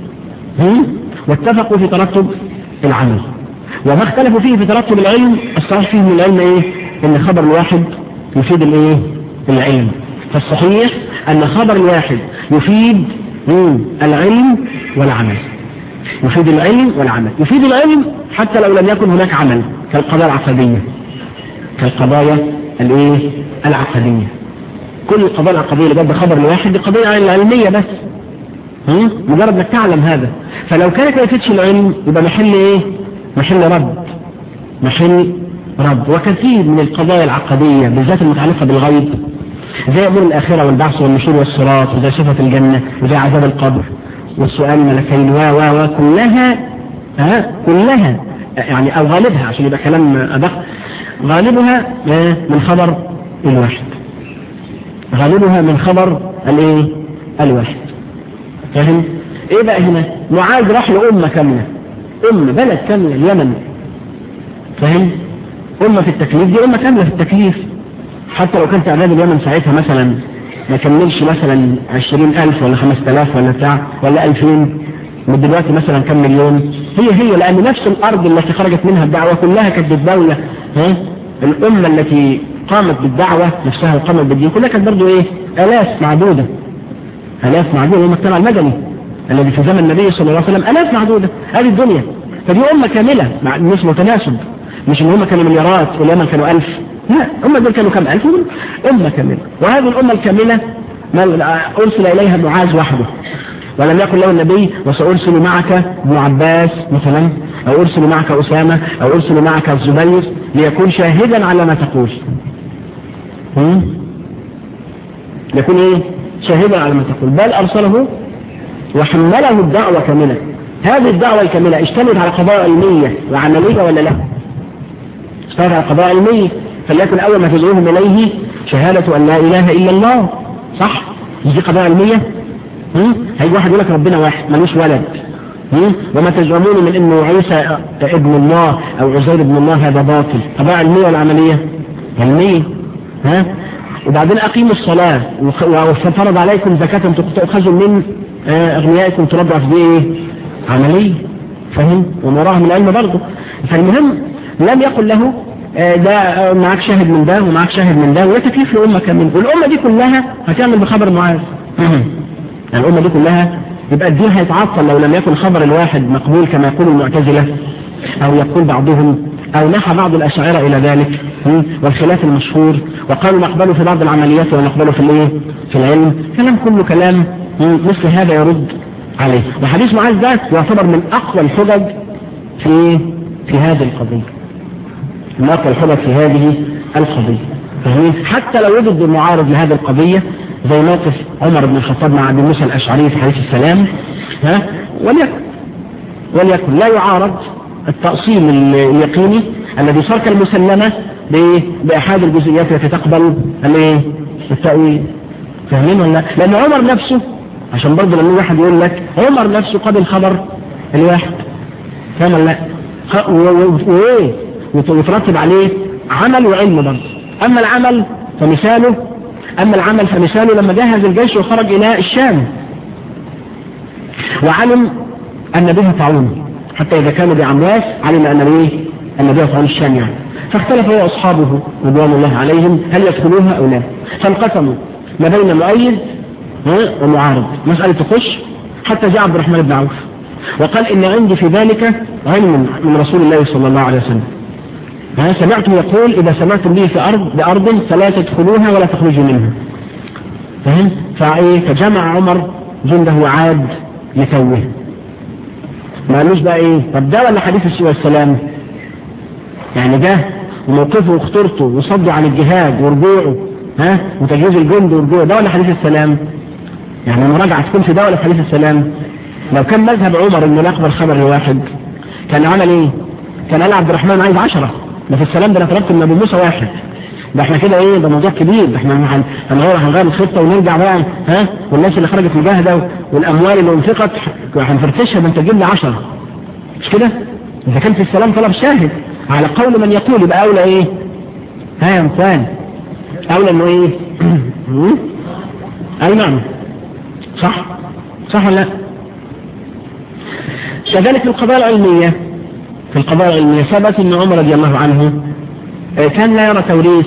واتفقوا في ترتب العمل وما اختلفوا فيه في ترتب العلم الصحيح فيه من العلم ايه ان خبر الواحد يفيد الايه العلم فالصحيح ان خبر الواحد يفيد العلم والعمل يفيد العلم والعمل يفيد العلم حتى لو لم يكن هناك عمل كالقضايا العقدية كالقضايا الايه العقدية كل القضايا العقدية اللي جاب خبر الواحد دي قضية علمية بس مجرد انك تعلم هذا فلو كانت ما يفيدش العلم يبقى محل ايه محل رد محل رد وكثير من القضايا العقدية بالذات المتعلقة بالغيب زي أمور الآخرة والبعث والنشور والصراط وزي صفة الجنة وزي عذاب القبر والسؤال الملكين و و و كلها ها كلها يعني أو غالبها عشان يبقى كلام أدق غالبها من خبر الواحد غالبها من خبر الايه الواحد فاهم ايه بقى هنا معاذ راح لأمة كاملة أمة بلد كاملة اليمن فاهم أمة في التكليف دي أمة كاملة في التكليف حتى لو كانت أعداد اليمن ساعتها مثلا ما كملش مثلا عشرين ألف ولا خمس تلاف ولا بتاع ولا ألفين ودلوقتي مثلا كم مليون هي هي لأن نفس الأرض التي خرجت منها الدعوة كلها كانت الدولة ها الأمة التي قامت بالدعوة نفسها وقامت بالدين كلها كانت برضه إيه آلاف معدودة آلاف معدودة المجتمع المدني الذي في زمن النبي صلى الله عليه وسلم آلاف معدودة هذه الدنيا فدي أمة كاملة مع مش متناسب مش ان هم كانوا مليارات واليمن كانوا ألف لا هم دول كانوا كم ألف أمة كاملة وهذه الأمة الكاملة أرسل إليها معاذ وحده ولم يكن له النبي وسأرسل معك ابن عباس مثلا أو أرسل معك أسامة أو أرسل معك الزبير ليكون شاهدا على ما تقول يكون إيه شاهدا على ما تقول بل أرسله وحمله الدعوة كاملة هذه الدعوة الكاملة اشتملت على قضايا علمية وعملية ولا لا اشتملت على قضايا علمية فليكن أول ما تدعوهم إليه شهادة أن لا إله إلا الله صح مش دي قضايا علمية هيجي واحد يقول لك ربنا واحد ملوش ولد وما تزعمون من انه عيسى ابن الله او عزير ابن الله هذا باطل قضايا علمية ولا عملية علمية ها وبعدين اقيموا الصلاة وفرض عليكم زكاة تؤخذوا من اغنيائكم تربع في ايه عملية فهم ومراها من العلم برضه فالمهم لم يقل له ده معاك شاهد من ده ومعاك شاهد من ده وده تكليف لأمة كاملة والأمة دي كلها هتعمل بخبر معاذ يعني الأمة دي كلها يبقى الدين هيتعطل لو لم يكن خبر الواحد مقبول كما يقول المعتزلة أو يقول بعضهم أو نحى بعض الأشاعرة إلى ذلك والخلاف المشهور وقالوا نقبله في بعض العمليات ونقبله في الايه في العلم كلام كله كلام مثل هذا يرد عليه وحديث معاذ ده يعتبر من أقوى الحجج في في هذه القضية من أقوى الحجج في هذه القضية حتى لو وجد معارض لهذه القضية زي موقف عمر بن الخطاب مع ابي موسى الأشعري في حديث السلام ها وليكن وليكن لا يعارض التأصيل اليقيني الذي صار كالمسلمة بأحد الجزئيات التي تقبل الايه التأويل فاهمين ولا لأن عمر نفسه عشان برضه لما واحد يقول لك عمر نفسه قبل خبر الواحد فاهم ولا لا وايه ويترتب عليه عمل وعلم برضه أما العمل فمثاله أما العمل فمثاله لما جهز الجيش وخرج إلى الشام وعلم أن به طاعون حتى إذا كان بعمواس علم أن به أن به طاعون الشام يعني فاختلف هو أصحابه رضوان الله عليهم هل يدخلوها أو لا فانقسموا ما بين مؤيد ومعارض مسألة تخش حتى جاء عبد الرحمن بن عوف وقال إن عندي في ذلك علم من رسول الله صلى الله عليه وسلم ها سمعته يقول إذا سمعتم به في أرض بأرض فلا تدخلوها ولا تخرجوا منها فهم فإيه فجمع عمر جنده وعاد يتوه ما قالوش بقى ايه طب ده ولا حديث السوء والسلام يعني ده وموقفه وخطورته وصده عن الجهاد ورجوعه ها وتجهيز الجند ورجوعه ده ولا حديث السلام يعني المراجعة تكون في ده ولا في حديث السلام لو كان مذهب عمر انه لا يقبل خبر واحد كان عمل ايه كان قال عبد الرحمن عايز عشرة ده في السلام ده انا طلبت من ابو موسى واحد ده احنا كده ايه ده موضوع كبير ده احنا هنغير هنغير الخطه ونرجع بقى ها والناس اللي خرجت مجاهده والاموال اللي انفقت هنفرتشها ده انت تجيب لي 10 مش كده؟ اذا كان في السلام طلب شاهد على قول من يقول يبقى اولى ايه؟ ها يا انسان اولى انه ايه؟ اي نعم صح صح ولا لا؟ كذلك في القضايا العلميه في القضايا العلميه ثبت ان عمر رضي الله عنه كان لا يرى توريث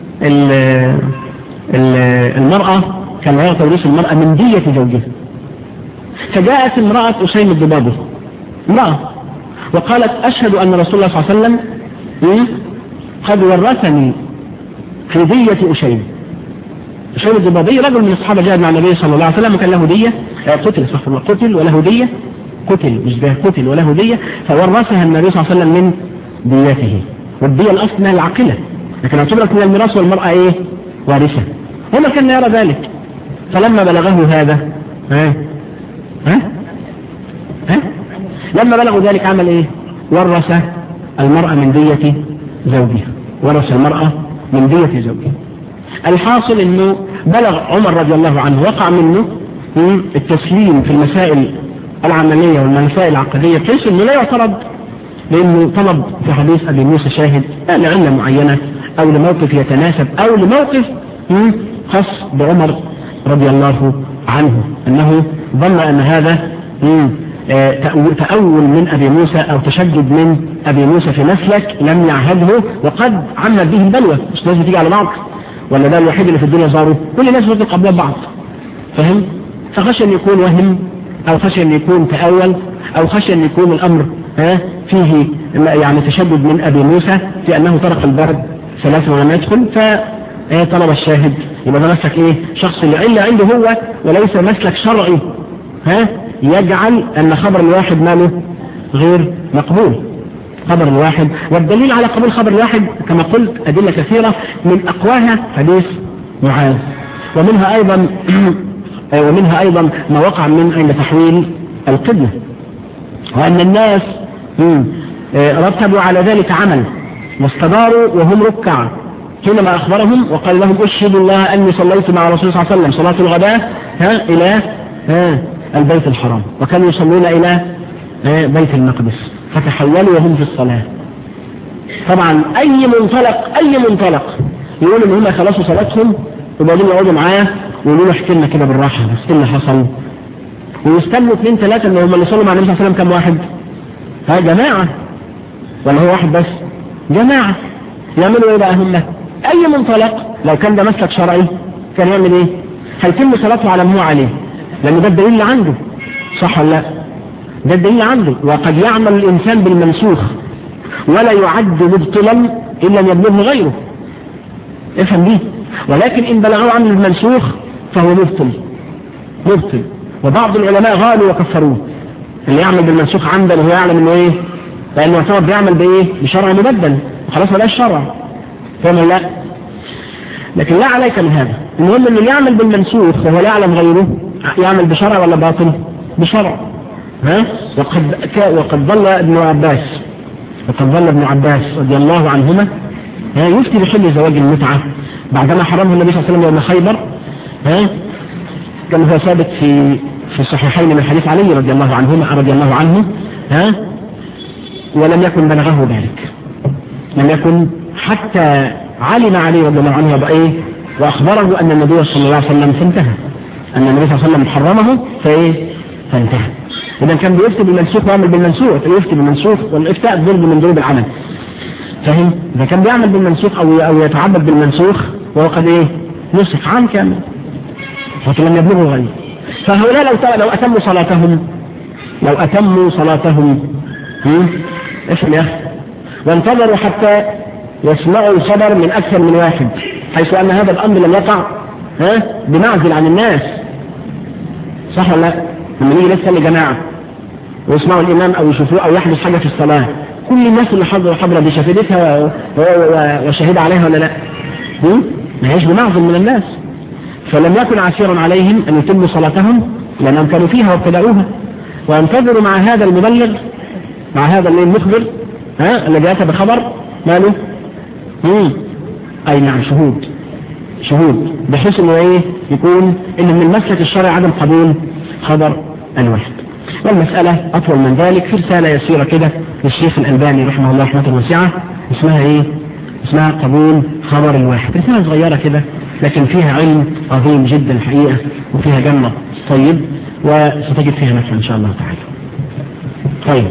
المرأة كان لا يرى توريث المرأة من دية زوجها فجاءت امرأة أسيم الضبابي امرأة وقالت أشهد أن رسول الله صلى الله عليه وسلم قد ورثني في دية أسيم أسيم الضبابي رجل من الصحابة جاء مع النبي صلى الله عليه وسلم وكان له دية قتل استغفر الله قتل وله دية قتل مش ده قتل وله دية فورثها النبي صلى الله عليه وسلم من ديته والدية الأصل انها العاقلة لكن اعتبرت من الميراث والمرأة ايه وارثة هنا كان يرى ذلك فلما بلغه هذا ها ها ها لما بلغوا ذلك عمل ايه ورث المرأة من دية زوجها ورث المرأة من دية زوجها الحاصل انه بلغ عمر رضي الله عنه وقع منه التسليم في المسائل العملية والمسائل العقدية بحيث انه لا يعترض لانه طلب في حديث ابي موسى شاهد لعلة معينة او لموقف يتناسب او لموقف خاص بعمر رضي الله عنه انه ظن ان هذا تأول من ابي موسى او تشدد من ابي موسى في مسلك لم يعهده وقد عمت به البلوى مش لازم تيجي على بعض ولا ده الوحيد اللي في الدنيا زاره كل الناس بتطلق قبل بعض فهم فخشى ان يكون وهم او خشى ان يكون تأول او خشى ان يكون الامر ها فيه يعني تشدد من ابي موسى في انه طرق البرد ثلاث ولم يدخل فطلب الشاهد يبقى ده مسلك ايه شخص العله عنده هو وليس مسلك شرعي ها يجعل ان خبر الواحد ماله غير مقبول خبر الواحد والدليل على قبول خبر الواحد كما قلت ادله كثيره من اقواها حديث معاذ ومنها ايضا ومنها ايضا ما وقع من عند تحويل القبله وان الناس رتبوا على ذلك عمل واستداروا وهم ركع حينما أخبرهم وقال لهم أشهد الله أني صليت مع رسول صلى الله عليه وسلم صلاة الغداء ها إلى ها البيت الحرام وكانوا يصلون إلى ها بيت المقدس فتحولوا وهم في الصلاة طبعا أي منطلق أي منطلق يقول إن هم خلصوا صلاتهم وبعدين يقعدوا معاه ويقولوا له احكي لنا كده بالراحة بس ايه اللي حصل ويستنوا اثنين ثلاثة اللي هم اللي صلوا مع النبي صلى الله عليه وسلم كم واحد؟ ها جماعة ولا هو واحد بس؟ جماعة يعملوا ايه بقى هم؟ اي منطلق لو كان ده مسلك شرعي كان يعمل ايه؟ هيتم صلاته على ما هو عليه لان ده الدليل اللي عنده صح ولا لا؟ ده الدليل اللي عنده وقد يعمل الانسان بالمنسوخ ولا يعد مبطلا الا ان يبلغه غيره افهم دي ولكن ان بلغه عن المنسوخ فهو مبطل مبطل وبعض العلماء غالوا وكفروه اللي يعمل بالمنسوخ عمدا وهو يعلم انه ايه لانه يعتبر بيعمل بايه بشرع مبدل وخلاص ما شرع فاهم لا لكن لا عليك من هذا المهم ان اللي يعمل بالمنسوخ وهو لا يعلم غيره يعمل بشرع ولا باطل بشرع ها وقد وقد ظل ابن عباس وقد ظل ابن عباس رضي الله عنهما ها يفتي بحل زواج المتعة بعدما حرمه النبي صلى الله عليه وسلم يوم خيبر ها كما هو ثابت في في الصحيحين من حديث علي رضي الله عنهما رضي الله عنه ها ولم يكن بلغه ذلك لم يكن حتى علم علي رضي الله عنه بأيه وأخبره أن النبي صلى الله عليه وسلم فانتهى أن النبي صلى الله عليه وسلم حرمه فإيه فانتهى إذا كان بيفتي بالمنسوخ ويعمل بالمنسوخ يفتي بالمنسوخ والإفتاء ضرب من ضروب العمل فاهم إذا كان بيعمل بالمنسوخ أو أو يتعبد بالمنسوخ وهو قد إيه نسخ عام كامل لكن لم يبلغه غيره فهؤلاء لو لو أتموا صلاتهم لو أتموا صلاتهم افهم يا أخي وانتظروا حتى يسمعوا الخبر من أكثر من واحد حيث أن هذا الأمر لم يقع ها بمعزل عن الناس صح ولا لا؟ لما نيجي نسأل جماعة ويسمعوا الإمام أو يشوفوه أو يحدث حاجة في الصلاة كل الناس اللي حضروا حضرة دي شهدتها وشهد عليها ولا لا؟ ما هيش بمعزل من الناس فلم يكن عسيرا عليهم أن يتموا صلاتهم لأنهم كانوا فيها وابتدأوها وينتظروا مع هذا المبلغ مع هذا المخبر ها الذي أتى بخبر ماله؟ مم. أي نعم شهود شهود بحيث انه ايه يكون ان من المسلك الشرعي عدم قبول خبر الواحد والمسألة أطول من ذلك في رسالة يسيرة كده للشيخ الألباني رحمه الله رحمة واسعة اسمها ايه اسمها قبول خبر الواحد رسالة صغيرة كده لكن فيها علم عظيم جدا الحقيقة وفيها جنة طيب وستجد فيها نفع إن شاء الله تعالى طيب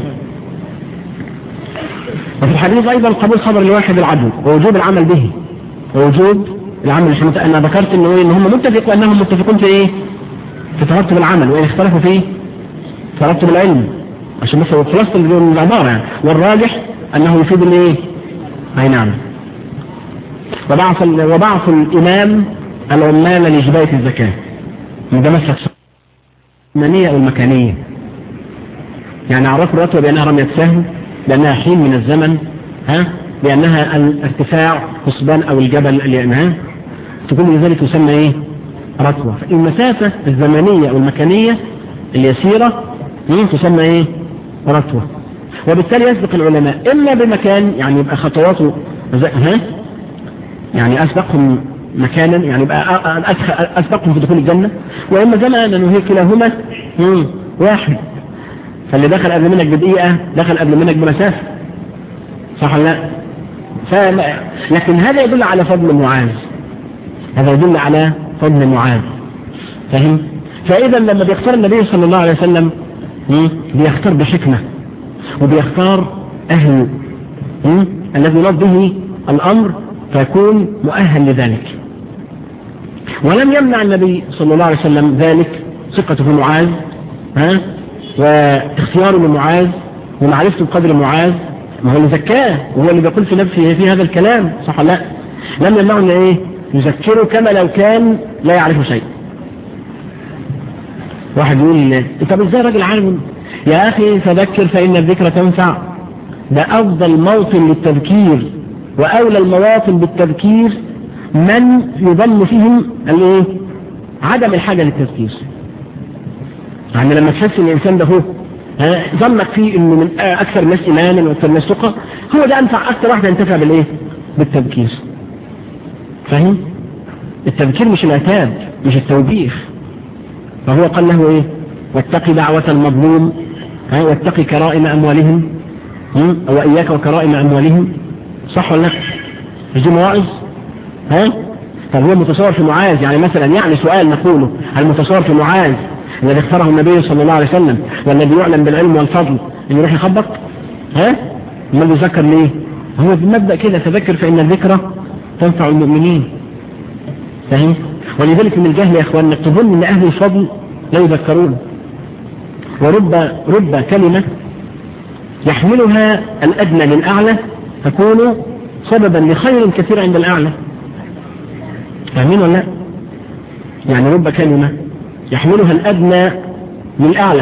وفي الحديث أيضا قبول خبر الواحد العدل ووجوب العمل به ووجوب العمل عشان انا ذكرت انه ايه ان هم متفق وانهم متفقون في ايه في ترتب العمل وان اختلفوا في ترتب العلم عشان بس هو خلاصه العباره يعني والراجح انه يفيد الايه اي نعم وبعث وبعث الامام العمال لجبايه الزكاه ده مسلك المنيه او المكانيه يعني عرفوا الرتبه بانها رميه سهم لانها حين من الزمن ها لأنها الارتفاع حسبان أو الجبل اللي تكون لذلك تسمى إيه رتوة المسافة الزمنية أو المكانية اليسيرة تسمى إيه رتوة وبالتالي يسبق العلماء إما بمكان يعني يبقى خطواته ها يعني أسبقهم مكانا يعني يبقى أسبقهم في دخول الجنة وإما زمنا أنه هي كلاهما واحد فاللي دخل قبل منك بدقيقة دخل قبل منك بمسافة صح ولا لا؟ فما لكن هذا يدل على فضل معاذ هذا يدل على فضل معاذ فهم فإذا لما بيختار النبي صلى الله عليه وسلم بيختار بحكمة وبيختار أهل الذي يراد به الأمر فيكون مؤهل لذلك ولم يمنع النبي صلى الله عليه وسلم ذلك ثقته في معاذ ها واختياره لمعاذ ومعرفته بقدر معاذ ما هو اللي زكاه وهو اللي بيقول في نفسه في هذا الكلام صح لا لم يمنعه ان ايه يذكره كما لو كان لا يعرف شيء واحد يقول طب ازاي راجل عالم يا اخي فذكر فان الذكر تنفع ده افضل موطن للتذكير واولى المواطن بالتذكير من يظن فيهم الايه عدم الحاجه للتذكير يعني لما تحس ان الانسان ده هو ظنك فيه انه من اكثر الناس ايمانا واكثر الناس تقى هو ده انفع اكثر واحد ينتفع بالايه بالتذكير فاهم التذكير مش العتاب مش التوبيخ فهو قال له ايه واتقي دعوة المظلوم ها واتقي كرائم اموالهم واياك وكرائم اموالهم صح ولا لا مش دي مواعظ ها طب هو متصور في معاذ يعني مثلا يعني سؤال نقوله هل متصور في معاذ الذي اختاره النبي صلى الله عليه وسلم والذي يعلم بالعلم والفضل انه يروح يخبط ها امال بيذكر ليه هو بمبدا كده تذكر فان الذكرى تنفع المؤمنين فاهم ولذلك من الجهل يا اخوان انك تظن ان اهل الفضل لا يذكرون ورب رب كلمه يحملها الادنى للاعلى تكون سببا لخير كثير عند الاعلى فاهمين ولا لا يعني رب كلمه يحملها الأدنى للأعلى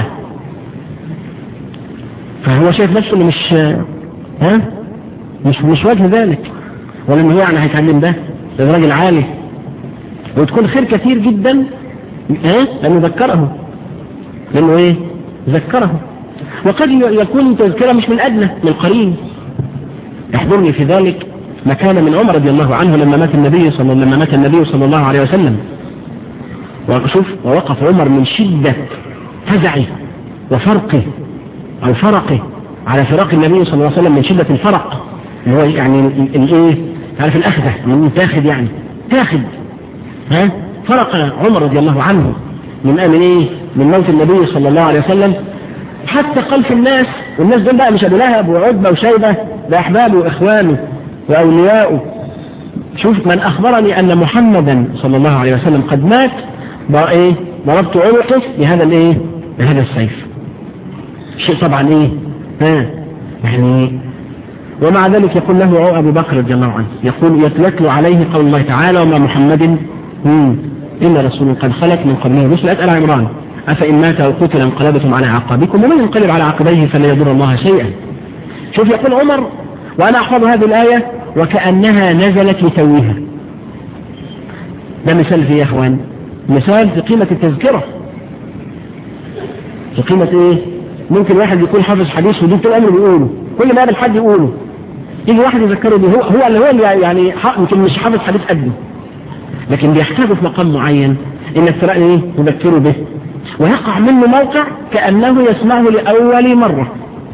فهو شايف نفسه انه مش ها مش مش وجه ذلك ولا انه يعني هيتعلم ده ده راجل عالي وتكون خير كثير جدا ها لانه ذكره لانه ايه ذكره وقد يكون تذكرة مش من أدنى من القرين يحضرني في ذلك ما كان من عمر رضي الله عنه لما مات النبي صلى لما مات النبي صلى الله عليه وسلم وشوف ووقف عمر من شدة فزعه وفرقه أو فرقه على فراق النبي صلى الله عليه وسلم من شدة الفرق اللي هو يعني الايه عارف الأخذة من تاخد يعني تاخد ها فرق عمر رضي الله عنه من من ايه من موت النبي صلى الله عليه وسلم حتى قال في الناس والناس دول بقى مش ابو لهب وعتبه وشيبه ده احبابه واخوانه واولياؤه شوف من اخبرني ان محمدا صلى الله عليه وسلم قد مات ايه ضربت عنقه بهذا الايه بهذا السيف شيء طبعا ايه ها يعني ومع ذلك يقول له أبو بكر رضي الله عنه يقول يتلتل عليه قول الله تعالى وما محمد إلا رسول قد خلت من قبله رسل أسأل عمران أفإن مات أو قتل انقلبتم على عقابكم ومن ينقلب على عقبيه فلا يضر الله شيئا شوف يقول عمر وأنا أحفظ هذه الآية وكأنها نزلت لتويها ده مثال في يا أخوان مثال في قيمة التذكرة في قيمة إيه ممكن واحد يكون حافظ حديث ودي طول عمره بيقوله كل ما يقابل حد يقوله يجي واحد يذكره به هو هو اللي هو اللي يعني يمكن مش حافظ حديث قده لكن بيحتاجه في مقام معين انك تلاقي ايه تذكره به ويقع منه موقع كأنه يسمعه لأول مرة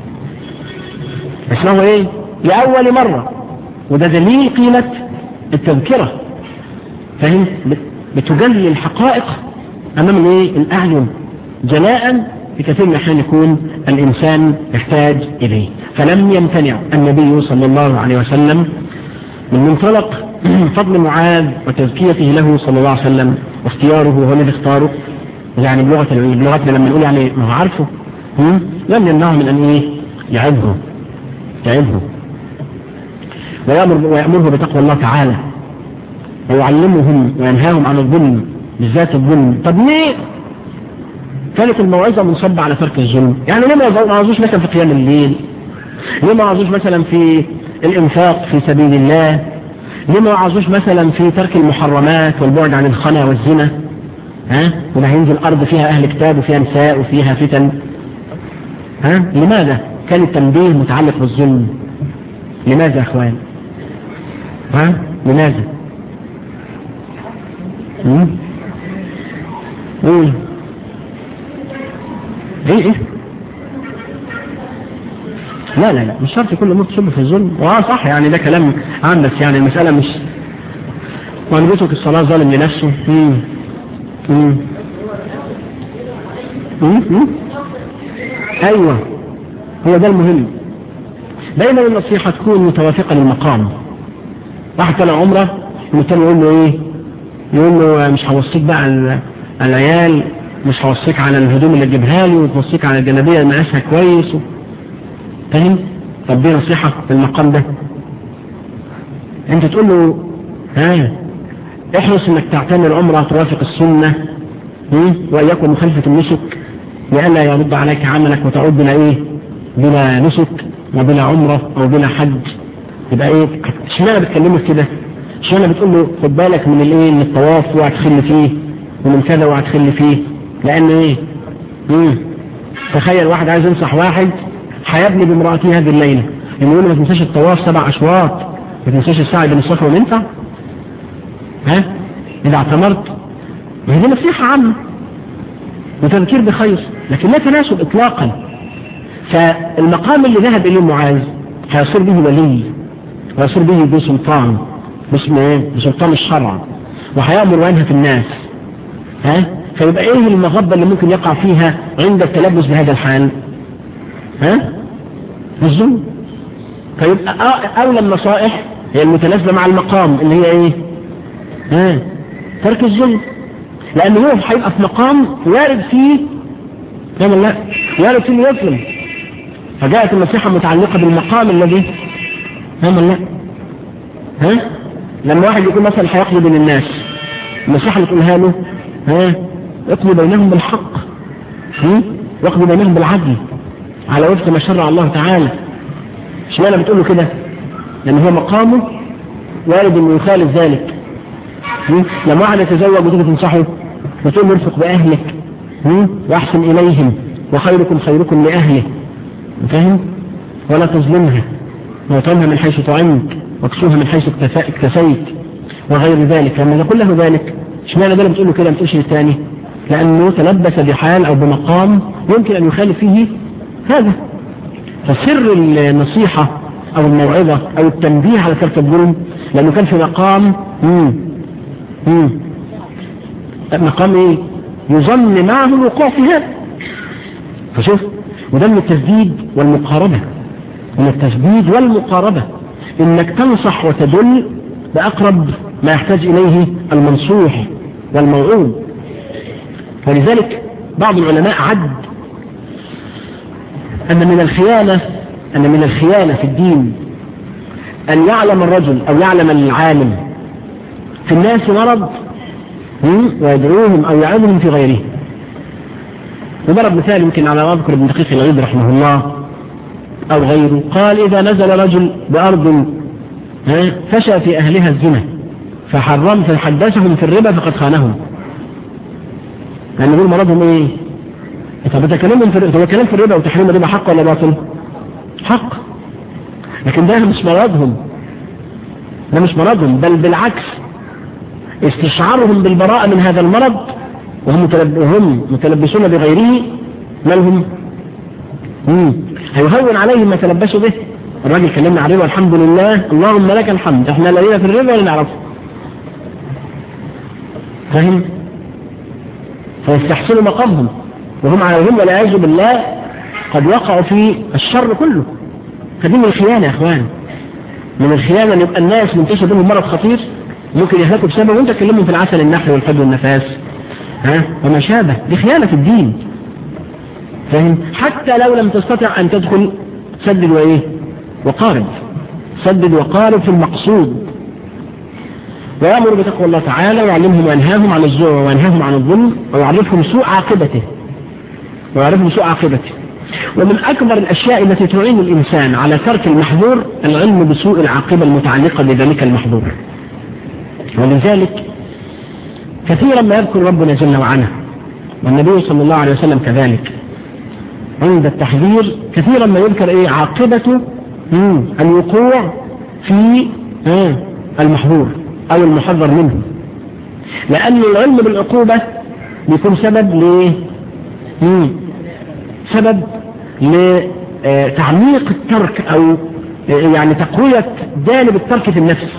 يسمعه ايه لأول مرة وده دليل قيمة التذكرة فهم بتجلي الحقائق أمام الايه الأعين جلاء في كثير من الأحيان يكون الإنسان يحتاج إليه فلم يمتنع النبي صلى الله عليه وسلم من منطلق فضل معاذ وتزكيته له صلى الله عليه وسلم واختياره وهو الذي اختاره يعني بلغة بلغتنا لما نقول يعني ما هو عارفه لم يمنعه من أن إيه يعظه يعظه ويأمر ويأمره بتقوى الله تعالى ويعلمهم وينهاهم عن الظلم بالذات الظلم طب ليه كانت الموعظة منصبة على ترك الظلم يعني ليه ما عاوزوش مثلا في قيام الليل ليه ما عاوزوش مثلا في الانفاق في سبيل الله ليه ما عاوزوش مثلا في ترك المحرمات والبعد عن الخنا والزنا ها ولا هينزل ارض فيها اهل كتاب وفيها نساء وفيها فتن ها لماذا كان التنبيه متعلق بالظلم لماذا يا اخوان ها لماذا قول ايه ايه لا لا لا مش شرط كل امور تصب في الظلم واه صح يعني ده كلام عام بس يعني المسألة مش وان بيترك الصلاة ظالم لنفسه مم. مم. مم. ايوه هو ده المهم دايما النصيحة تكون متوافقة للمقام واحد طلع عمره والتاني يقول له ايه يقول له مش هوصيك بقى على العيال مش هوصيك على الهدوم اللي تجيبها لي وتوصيك على الجنبية اللي مقاسها كويس و... فاهم طب دي نصيحة في المقام ده انت تقول له ها احرص انك تعتمر عمره توافق السنة وإياكم مخالفة النسك لئلا يرد عليك عملك وتعود بلا ايه بلا نسك وبلا عمرة او بلا حج يبقى ايه اشمعنى بتكلمه كده اشمعنى بتقول له خد بالك من الايه من الطواف وهتخل فيه ومن كذا وهتخل فيه لان ايه مم. تخيل واحد عايز ينصح واحد هيبني بامرأته هذه الليلة يعني يقول ما تنساش الطواف سبع اشواط ما تنساش السعي بين الصفا والمنفع ها اذا اعتمرت ما هي دي نصيحة عامة وتذكير بخير لكن لا تناسب اطلاقا فالمقام اللي ذهب اليه معاذ هيصير به ولي ويصير به بسلطان باسم ايه بسلطان الشرع وهيأمر وينهى في الناس ها فيبقى ايه المغبة اللي ممكن يقع فيها عند التلبس بهذا الحال ها الظلم فيبقى اولى النصائح هي المتناسبة مع المقام اللي هي ايه ها ترك الظلم لان هو هيبقى في مقام وارد فيه فاهم لا وارد فيه يظلم فجاءت النصيحة متعلقة بالمقام الذي فاهم لا ها لما واحد يكون مثلا هيقضي بين الناس النصيحة اللي تقولها له ها اقضي بينهم بالحق واقضي بينهم بالعدل على وفق ما شرع الله تعالى اشمعنى بتقول له كده لان هو مقامه وارد انه يخالف ذلك لما واحد يتزوج وتيجي تنصحه وتقول له ارفق باهلك واحسن اليهم وخيركم خيركم لاهله فاهم ولا تظلمها وطعمها من حيث طعمت واكسوها من حيث اكتفيت وغير ذلك لما يقول له ذلك اشمعنى ده بتقول له كده ما تقولش الثاني لانه تلبس بحال او بمقام يمكن ان يخالف فيه هذا فسر النصيحة او الموعظة او التنبيه على ترك الظلم لانه كان في مقام مم. مم. مقام ايه يظن معه الوقوع في هذا فشوف وده من التسديد والمقاربة من التسديد والمقاربة انك تنصح وتدل بأقرب ما يحتاج إليه المنصوح والموعود ولذلك بعض العلماء عد أن من الخيانة أن من الخيانة في الدين أن يعلم الرجل أو يعلم العالم في الناس مرض ويدعوهم أو يعظهم في غيره وضرب مثال يمكن على أذكر ابن دقيق العيد رحمه الله أو غيره قال إذا نزل رجل بأرض فشى في أهلها الزنا فحرم فحدثهم في الربا فقد خانهم يعني يقول مرضهم ايه طب تكلمهم في طب الكلام في الربا وتحريم الربا حق ولا باطل حق لكن ده مش مرضهم ده مش مرضهم بل بالعكس استشعارهم بالبراءة من هذا المرض وهم هم متلبسون بغيره ما لهم هيهون عليهم ما تلبسوا به الراجل كلمنا عليه والحمد لله اللهم لك الحمد احنا لا لينا في الربا ولا نعرفه فاهم فيستحسنوا مقامهم وهم على هم والعياذ بالله قد وقعوا في الشر كله فدي من الخيانة يا اخوان من الخيانة ان يبقى الناس منتشر بينهم مرض خطير ممكن يهلكوا بسبب وانت تكلمهم في العسل النحل والحب والنفاس ها وما شابه دي خيانة في الدين فاهم حتى لو لم تستطع ان تدخل سدد وايه وقارب سدد وقارب في المقصود ويأمر بتقوى الله تعالى ويعلمهم وينهاهم عن الزور وينهاهم عن الظلم ويعرفهم سوء عاقبته ويعرفهم سوء عاقبته ومن أكبر الأشياء التي تعين الإنسان على ترك المحظور العلم بسوء العاقبة المتعلقة بذلك المحظور ولذلك كثيرا ما يذكر ربنا جل وعلا والنبي صلى الله عليه وسلم كذلك عند التحذير كثيرا ما يذكر ايه عاقبة الوقوع في المحظور او المحذر منه لان العلم بالعقوبة بيكون سبب ل سبب لتعميق الترك او يعني تقوية جانب الترك في النفس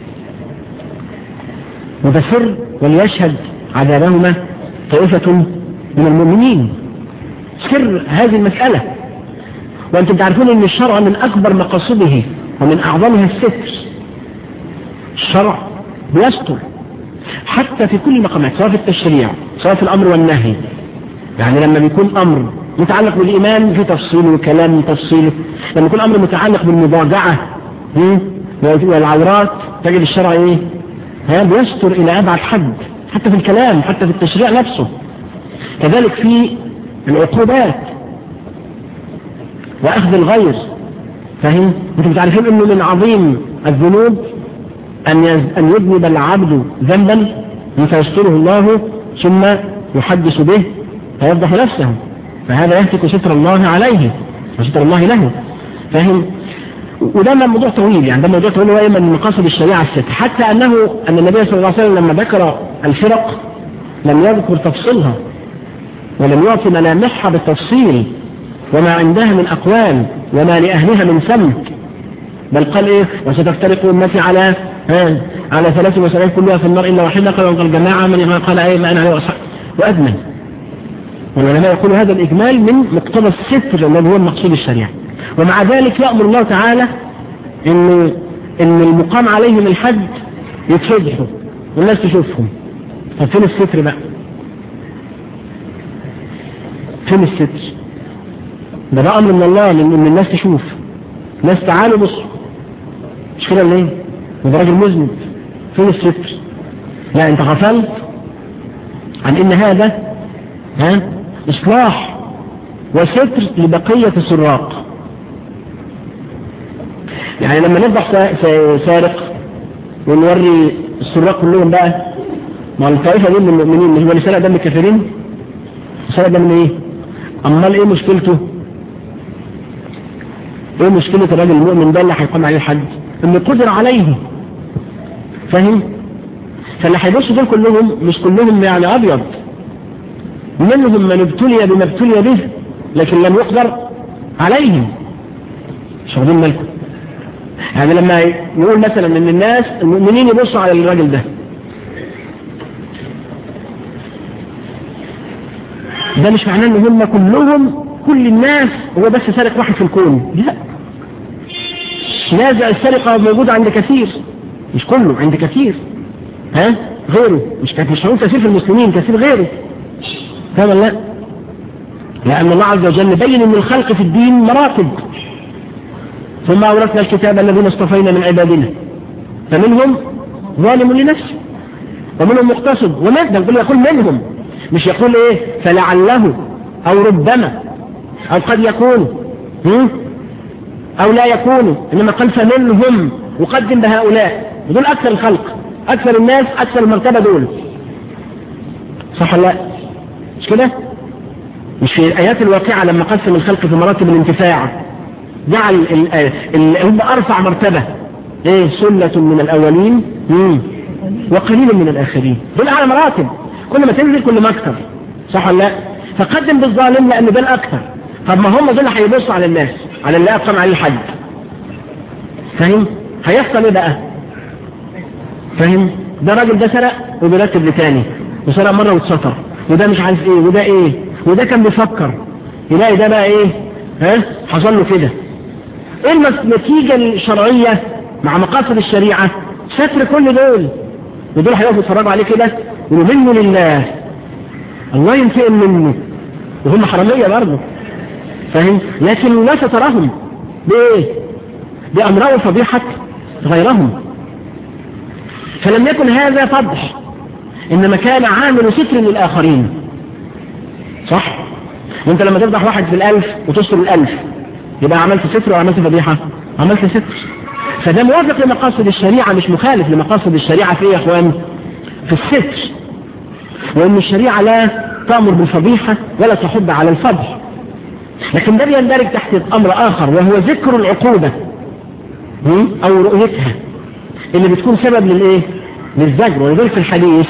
وتسر وليشهد عذابهما طائفة من المؤمنين سر هذه المسألة وأنتم تعرفون أن الشرع من أكبر مقاصده ومن أعظمها الستر الشرع بيستر حتى في كل مقامات سواء في التشريع سواء في الأمر والنهي يعني لما بيكون أمر متعلق بالإيمان في تفصيل وكلام تفصيله لما يكون أمر متعلق بالمضاجعة والعورات تجد الشرع إيه ها بيستر إلى أبعد حد حتى في الكلام حتى في التشريع نفسه كذلك في العقوبات وأخذ الغير فاهم انتم تعرفين انه من عظيم الذنوب أن أن يذنب العبد ذنبا فيستره الله ثم يحدث به فيفضح نفسه فهذا يهتك ستر الله عليه وستر الله له فاهم وده موضوع طويل يعني ده موضوع طويل هو من مقاصد الشريعة الست حتى أنه أن النبي صلى الله عليه وسلم لما ذكر الفرق لم يذكر تفصيلها ولم يعطي ملامحها بالتفصيل وما عندها من أقوال وما لأهلها من سمت بل قال إيه وستفترق أمتي على ها على ثلاث وسبعين كلها في النار إلا واحدة قال الجماعة من قال إيه ما أنا عليه وأدمن والعلماء يقولوا هذا الإجمال من مقتضى الستر الذي هو المقصود الشريعة ومع ذلك يأمر الله تعالى إن إن المقام عليهم الحد يتفضحوا والناس تشوفهم طب فين الستر بقى؟ فين الستر؟ ده ده أمر من الله إن الناس تشوف ناس تعالوا بصوا مش كده ليه؟ ده راجل مذنب فين الستر؟ لا أنت غفلت عن إن هذا ها إصلاح وستر لبقية السراق يعني لما نذبح سارق ونوري السراق كلهم بقى ما الطائفة دي من المؤمنين مش هو اللي سرق دم الكافرين سرق دم ايه امال ايه مشكلته ايه مشكلة الراجل المؤمن ده اللي هيقام عليه الحد ان قدر عليه فاهم فاللي هيبصوا دول كلهم مش كلهم يعني ابيض منهم من ابتلي بما ابتلي به لكن لم يقدر عليهم مش واخدين بالكم يعني لما نقول مثلا ان الناس المؤمنين يبصوا على الراجل ده ده مش معناه ان هم كلهم كل الناس هو بس سارق واحد في الكون لا نازع السرقة موجودة عند كثير مش كله عند كثير ها غيره مش مش هنقول كثير في المسلمين كثير غيره فاهم لا لأن الله عز وجل بين ان الخلق في الدين مراتب ثم أورثنا الكتاب الذين اصطفينا من عبادنا فمنهم ظالم لنفسه ومنهم مقتصد ومثل يقول يقول منهم مش يقول ايه فلعله او ربما او قد يكون او لا يكون انما قال فمنهم وقدم بهؤلاء دول اكثر الخلق اكثر الناس اكثر المرتبة دول صح ولا لا مش كده مش في الايات الواقعة لما قسم الخلق في مراتب الانتفاع جعل هم ارفع مرتبة ايه سلة من الاولين مم. وقليل من الاخرين دول اعلى مراتب كل ما تنزل كل ما اكثر صح ولا لا فقدم بالظالم لان ده الاكثر طب ما هم دول هيبصوا على الناس على اللي اقام عليه الحد فاهم هيحصل ايه بقى فاهم ده راجل ده سرق وبيرتب لتاني وسرق مرة واتسطر وده مش عارف ايه وده ايه وده كان بيفكر يلاقي ده بقى ايه ها حصل له كده ايه النتيجة الشرعية مع مقاصد الشريعة ستر كل دول ودول هيقفوا يتفرجوا عليه كده يقولوا منه لله الله ينتقم منه وهم حرامية برضه فاهم لكن الله سترهم بايه بأمره فضيحة غيرهم فلم يكن هذا فضح إنما كان عامل ستر للآخرين صح وانت لما تفضح واحد في الألف وتستر الألف يبقى عملت ستر وعملت فضيحة عملت ستر فده موافق لمقاصد الشريعة مش مخالف لمقاصد الشريعة في ايه يا اخوان في الستر وان الشريعة لا تأمر بالفضيحة ولا تحض على الفضح لكن ده بيندرج تحت امر اخر وهو ذكر العقوبة او رؤيتها اللي بتكون سبب للايه للزجر ولذلك في الحديث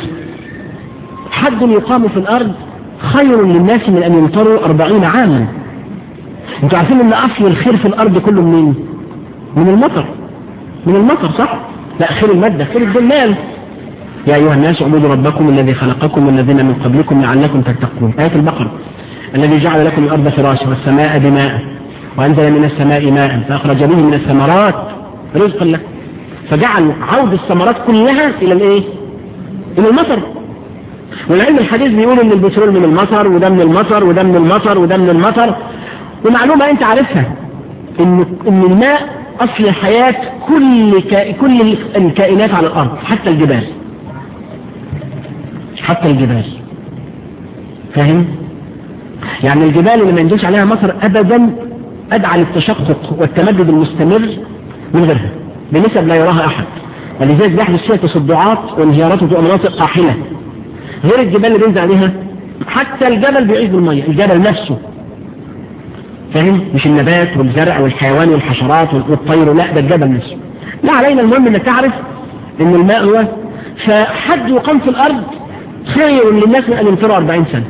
حد يقام في الارض خير للناس من ان يمطروا أربعين عاما انتوا عارفين ان اصل الخير في الارض كله منين من المطر من المطر صح لا خير المادة خير الدلال يا أيها الناس اعبدوا ربكم الذي خلقكم والذين من قبلكم لعلكم تتقون آية البقرة الذي جعل لكم الأرض فراشا والسماء بماء وأنزل من السماء ماء فأخرج به من الثمرات رزقا لكم فجعل عود الثمرات كلها إلى الإيه؟ إلى المطر والعلم الحديث بيقول إن البترول من المطر وده من المطر وده من المطر وده من المطر ومعلومة أنت عارفها إن إن الماء أصل حياة كل كا... كل الكائنات على الأرض حتى الجبال حتى الجبال فاهم؟ يعني الجبال اللي ما ينزلش عليها مطر أبدا أدعى للتشقق والتمدد المستمر من غيرها بنسب لا يراها أحد ولذلك بيحدث فيها تصدعات وانهيارات وتبقى مناطق قاحلة غير الجبال اللي بينزل عليها حتى الجبل بيعيش بالمية الجبل نفسه فاهم مش النبات والزرع والحيوان والحشرات والطير لا ده الجبل نفسه لا علينا المهم انك تعرف ان الماء هو فحد يقام في الارض خير للناس من ان يمطروا 40 سنة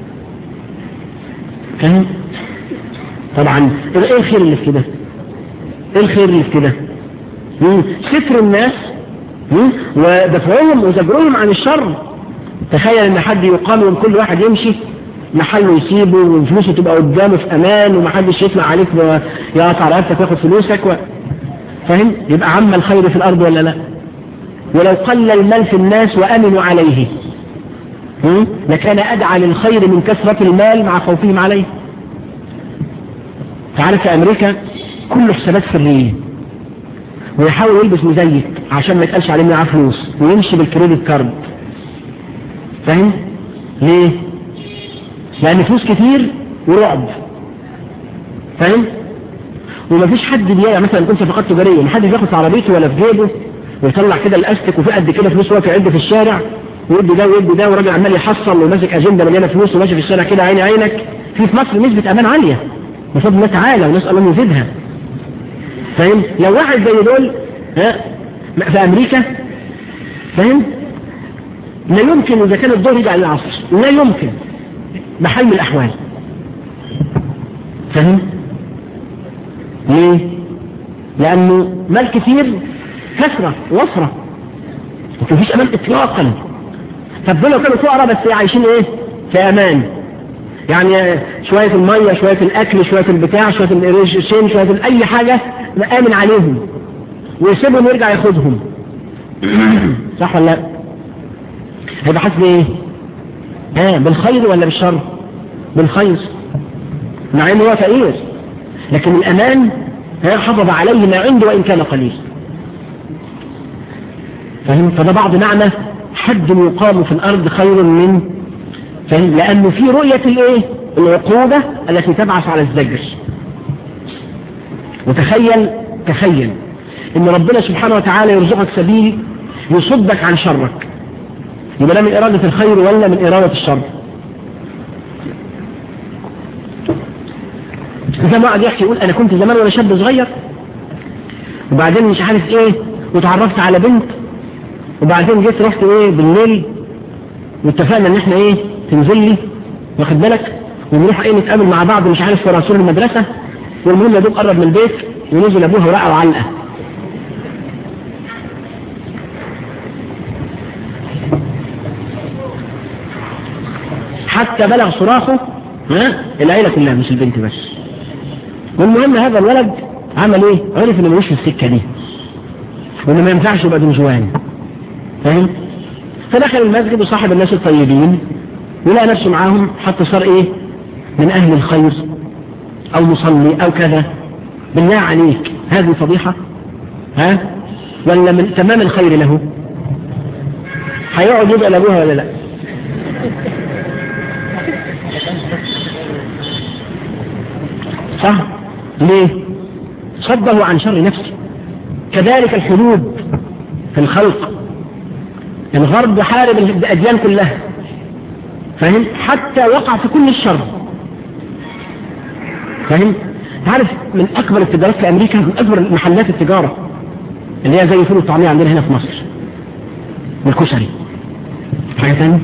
فاهم طبعا ايه الخير اللي في كده ايه الخير اللي في كده ستر الناس ودفعهم وزجرهم عن الشر تخيل ان حد يقام وان كل واحد يمشي محله يسيبه وفلوسه تبقى قدامه في امان ومحدش يطلع عليك يقطع رقبتك وياخد فلوسك و... فاهم يبقى عم الخير في الارض ولا لا ولو قل المال في الناس وامنوا عليه لكان ادعى للخير من كثرة المال مع خوفهم عليه تعرف في امريكا كله حسابات سرية ويحاول يلبس مزيك عشان ما يتقالش عليه معاه فلوس ويمشي بالكريدت كارد فاهم ليه لان فلوس كتير ورعب فاهم ومفيش حد بيع مثلا يكون صفقات تجاريه محدش بياخد في عربيته ولا في جيبه ويطلع كده الاستك وفي قد كده فلوس واقف يعد في الشارع ويدي ده ويدي ده وراجل عمال يحصل وماسك اجنده مليانه فلوس وماشي في الشارع كده عيني عينك في في مصر نسبه امان عاليه بفضل الله تعالى ونسال الله يزيدها فاهم لو واحد زي دول ها في امريكا فاهم لا يمكن اذا كان الظهر يجي على العصر لا يمكن بحال من الاحوال فاهم ليه لانه مال كثير كثرة وفرة مفيش امان اطلاقا طب دول لو كانوا فقراء بس عايشين ايه في امان يعني شوية المية شوية الاكل شوية البتاع شوية القرشين شوية اي حاجة امن عليهم ويسيبهم ويرجع ياخدهم صح ولا لا هيبقى حاسس بايه ها بالخير ولا بالشر بالخير مع انه هو فقير لكن الامان حفظ عليه ما عنده وإن كان قليل فهم فده بعض معنى حد يقام في الأرض خير من فهم لأنه في رؤية الإيه العقوبة التي تبعث على الزجر وتخيل تخيل ان ربنا سبحانه وتعالى يرزقك سبيل يصدك عن شرك يبقى ده من إرادة الخير ولا من إرادة الشر زي ما قاعد يحكي يقول أنا كنت زمان وأنا شاب صغير وبعدين مش عارف إيه وتعرفت على بنت وبعدين جيت رحت إيه بالليل واتفقنا إن إحنا إيه تنزل لي واخد بالك ونروح إيه نتقابل مع بعض مش عارف في رسول المدرسة والمهم يا دوب قرب من البيت ونزل أبوها ورقة وعلقة حتى بلغ صراخه ها العيلة كلها مش البنت بس والمهم هذا الولد عمل ايه عرف انه ملوش في السكة دي وانه ما ينفعش يبقى دنجوان فاهم فدخل المسجد وصاحب الناس الطيبين ولقى نفسه معاهم حتى صار ايه من اهل الخير او مصلي او كذا بالله عليك هذه فضيحة ها ولا من تمام الخير له هيقعد يبقى لابوها ولا لا صح ليه صده عن شر نفسه كذلك الحدود في الخلق الغرب حارب الأديان كلها فاهم حتى وقع في كل الشر فاهم عارف من أكبر التجارات في أمريكا من أكبر محلات التجارة اللي هي زي فول الطعمية عندنا هنا في مصر والكشري حاجة ثانية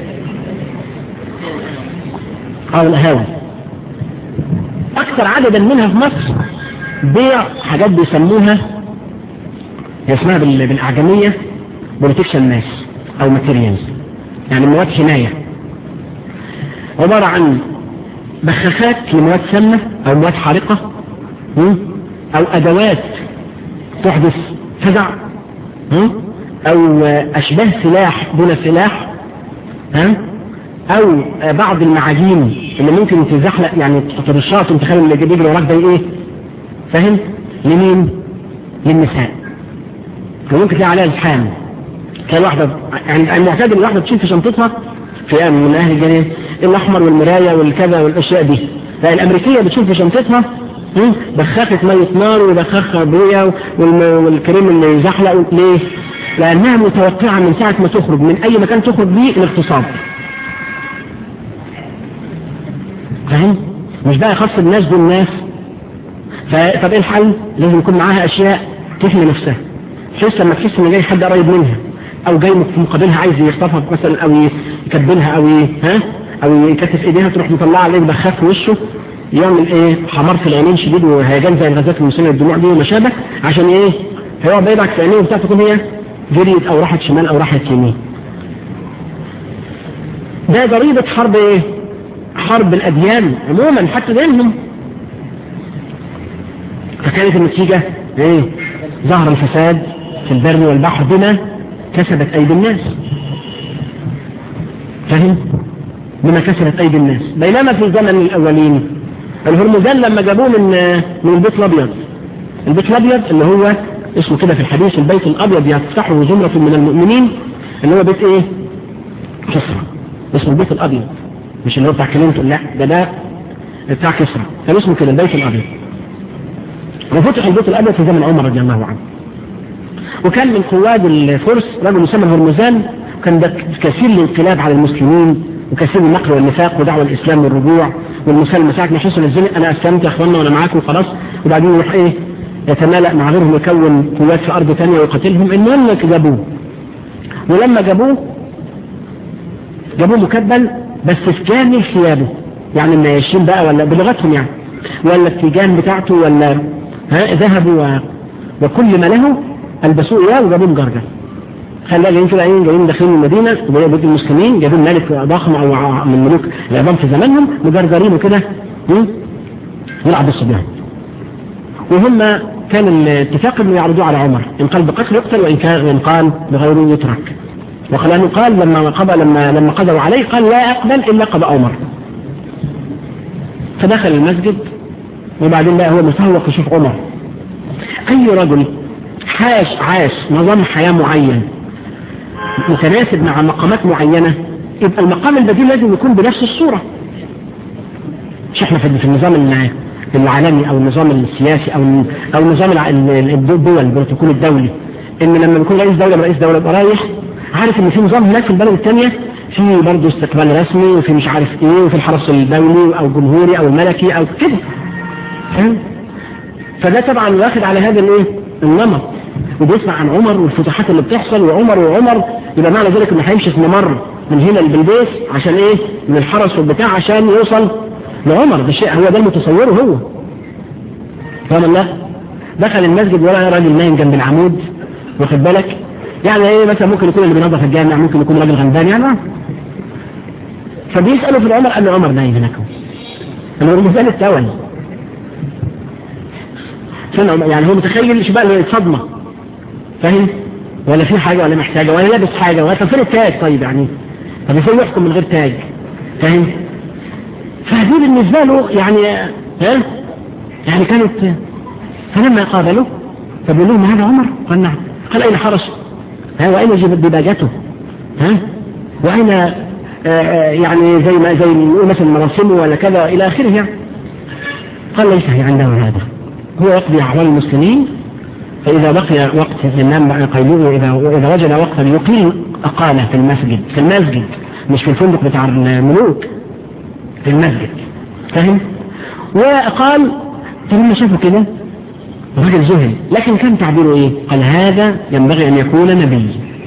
أو القهاوي أكثر عددا منها في مصر بيع حاجات بيسموها هي اسمها بالأعجمية بروتكشن ماس أو ماتيريالز يعني مواد حماية عبارة عن بخاخات لمواد سامة أو مواد حارقة أو أدوات تحدث فزع أو أشباه سلاح دون سلاح ها او بعض المعاجين اللي ممكن تزحلق يعني ترشات وانت خلي اللي بيجري وراك ده ايه فاهم لمين للنساء وممكن تلاقي عليها الحام تلاقي واحدة يعني المعتاد ان الواحدة تشيل في شنطتها في من اهل الجنين الاحمر والمراية والكذا والاشياء دي فالامريكية بتشوف في شنطتها بخاخة مية نار وبخاخة ابويا والكريم اللي يزحلق ليه لانها متوقعة من ساعة ما تخرج من اي مكان تخرج بيه الاغتصاب فاهم مش بقى خاص بالناس دول الناس فطب ايه الحل لازم يكون معاها اشياء تحمي نفسها بحيث لما تحس ان جاي حد قريب منها او جاي في مقابلها عايز يخطفها مثلا او يكبلها او ها او يكتف ايديها تروح مطلعها عليه بخاف في وشه يعمل ايه حمار في العينين شديد وهيجان زي الغازات المسيله الدموع دي وما شابه عشان ايه فهو بيضعك في عينيه وبتاع تكون هي جريت او راحت شمال او راحت يمين ده ضريبة حرب ايه حرب الأديان عموما حتى دينهم فكانت النتيجة ايه ظهر الفساد في البر والبحر بما كسبت أيدي الناس فهم بما كسبت أيدي الناس بينما في زمن الأولين الهرمزان لما جابوه من من البيت الأبيض البيت الأبيض اللي هو اسمه كده في الحديث البيت الأبيض يفتحه زمرة من المؤمنين اللي هو بيت ايه كسرى اسمه البيت الأبيض مش اللي هو بتاع كلمته لا ده ده بتاع كسرى كان اسمه كده البيت الأبيض وفتح البيت الأبيض في زمن عمر رضي الله عنه وكان من قواد الفرس رجل يسمى هرمزان وكان ده كثير الانقلاب على المسلمين وكثير النقل والنفاق ودعوة الإسلام والرجوع والمسلمة ساعة ما حصل الزنق أنا أسلمت يا أخوانا وأنا معاكم خلاص وبعدين يروح إيه يتمالأ مع غيرهم يكون قوات في أرض ثانية ويقاتلهم المهم جابوه ولما جابوه جابوه مكبل بس في كامل ثيابه يعني النياشين بقى ولا بلغتهم يعني ولا التيجان بتاعته ولا ها ذهب و... وكل ما له البسوه اياه وجابوه مجرجر خلى جايين كده عين جايين داخلين المدينه وجايين بيت المسلمين جايبين ملك ضخم او من ملوك العظام في زمانهم مجرجرينه كده يلعب بالصبيان وهم كان الاتفاق انه يعرضوه على عمر ان قال بقتل يقتل وان كان وان قال بغيره يترك وخلانه قال لما قضى لما لما قضوا عليه قال لا اقبل الا قضاء عمر فدخل المسجد وبعدين لا هو متفوق يشوف عمر اي رجل عاش عاش نظام حياة معين متناسب مع مقامات معينة يبقى المقام البديل لازم يكون بنفس الصورة مش احنا في النظام العالمي او النظام السياسي او او نظام الدول البروتوكول الدولي ان لما بيكون رئيس دولة رئيس دولة يبقى رايح عارف ان في نظام هناك في البلد الثانية في برضه استقبال رسمي وفي مش عارف ايه وفي الحرس الدولي او جمهوري او الملكي او كده فاهم فده طبعا واخد على هذا الايه النمط وبيسمع عن عمر والفتوحات اللي بتحصل وعمر وعمر يبقى معنى ذلك انه هيمشي في ممر من هنا لبلبيس عشان ايه من الحرس والبتاع عشان يوصل لعمر ده شيء هو ده المتصوره هو فاهم الله دخل المسجد ولا راجل نايم جنب العمود واخد بالك يعني ايه مثلا ممكن يكون اللي بينظف الجامع ممكن يكون راجل غلبان يعني فبيسألوا في العمر قال له عمر نايم هناك انا المثال التول يعني هو متخيل ايش بقى صدمه فاهم ولا في حاجة ولا محتاجة ولا لابس حاجة ولا فين التاج طيب يعني طب ازاي يحكم من غير تاج فاهم فهذه بالنسبة له يعني ها يعني كانت فلما قابله فبيقول لهم هذا عمر قال نعم قال أين حرسه ها وأين دباجته ها وأين آآ آآ يعني زي ما زي مثلا مراسمه ولا كذا إلى آخره يعني قال ليس هي عندنا هذا هو يقضي أعمال المسلمين فإذا بقي وقت الإمام قيلوه إذا إذا وجد وقتا يقيم أقامة في المسجد في المسجد مش في الفندق بتاع الملوك في المسجد فاهم؟ وقال فلما شافوا كده الراجل ذهل لكن كان تعبيره ايه؟ قال هذا ينبغي ان يكون نبي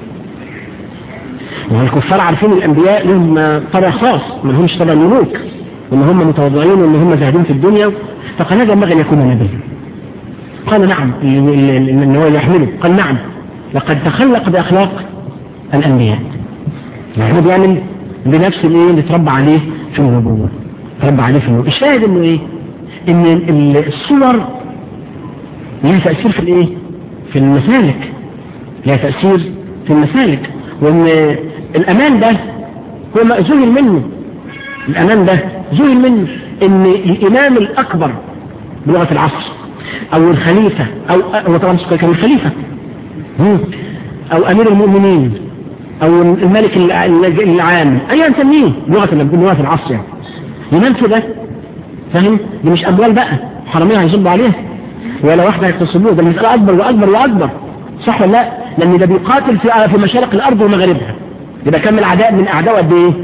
والكفار عارفين الانبياء لهم طبع خاص ما لهمش طبع ملوك وان هم متواضعين وان هم زاهدين في الدنيا فقال هذا ينبغي ان يكون نبي قال نعم ان هو يحمله قال نعم لقد تخلق باخلاق الانبياء يعني بيعمل بنفس الايه اللي اتربى عليه في النبوه اتربى عليه في النبوه الشاهد انه ايه ان الصور لها تاثير في الايه في المسالك لها تاثير في المسالك وان الامان ده هو مأذول منه الامان ده زول منه ان الامام الاكبر بلغه العصر او الخليفة او هو طبعا كان الخليفة او امير المؤمنين او الملك العام ايا نسميه لغة لغة العصر يعني ينام كده فاهم دي مش اموال بقى حرامية هيصبوا عليها ولا واحدة هيغتصبوه ده المسألة اكبر واكبر واكبر صح ولا لا لان ده بيقاتل في في مشارق الارض ومغاربها يبقى كم العداء من اعداء قد ايه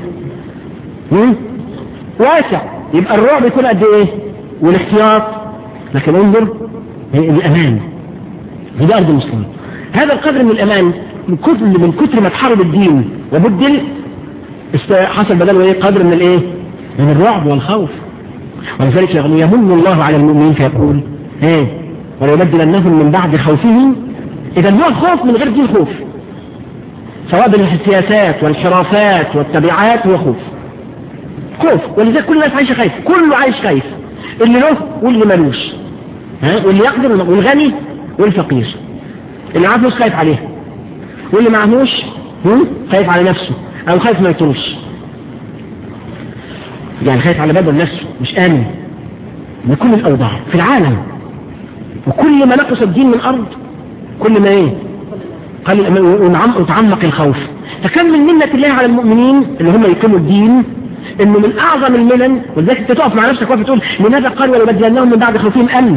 واسع يبقى الرعب يكون قد ايه والاحتياط لكن انظر الأمان هي أرض المسلمين هذا القدر من الأمان من كتر من كتر ما تحارب الدين وبدل حصل بدله ايه قدر من الايه من الرعب والخوف ولذلك يمن الله على المؤمنين فيقول ايه وليبدلنهم من بعد خوفهم اذا هو الخوف من غير دين خوف سواء بالسياسات والحراسات والتبعات هو خوف خوف ولذلك كل الناس عايشه خايف كله عايش خايف اللي له واللي ملوش ها واللي يقدر والغني والفقير اللي معاه فلوس خايف عليها واللي معهوش خايف على نفسه او خايف ما يطروش يعني خايف على بدل نفسه مش امن بكل الاوضاع في العالم وكل ما نقص الدين من الارض كل ما ايه قال وتعمق الخوف فكم من منة الله على المؤمنين اللي هم يقيموا الدين انه من اعظم المنن ولذلك انت تقف مع نفسك وقف تقول لماذا قال وليبدلنهم من بعد خوفهم امن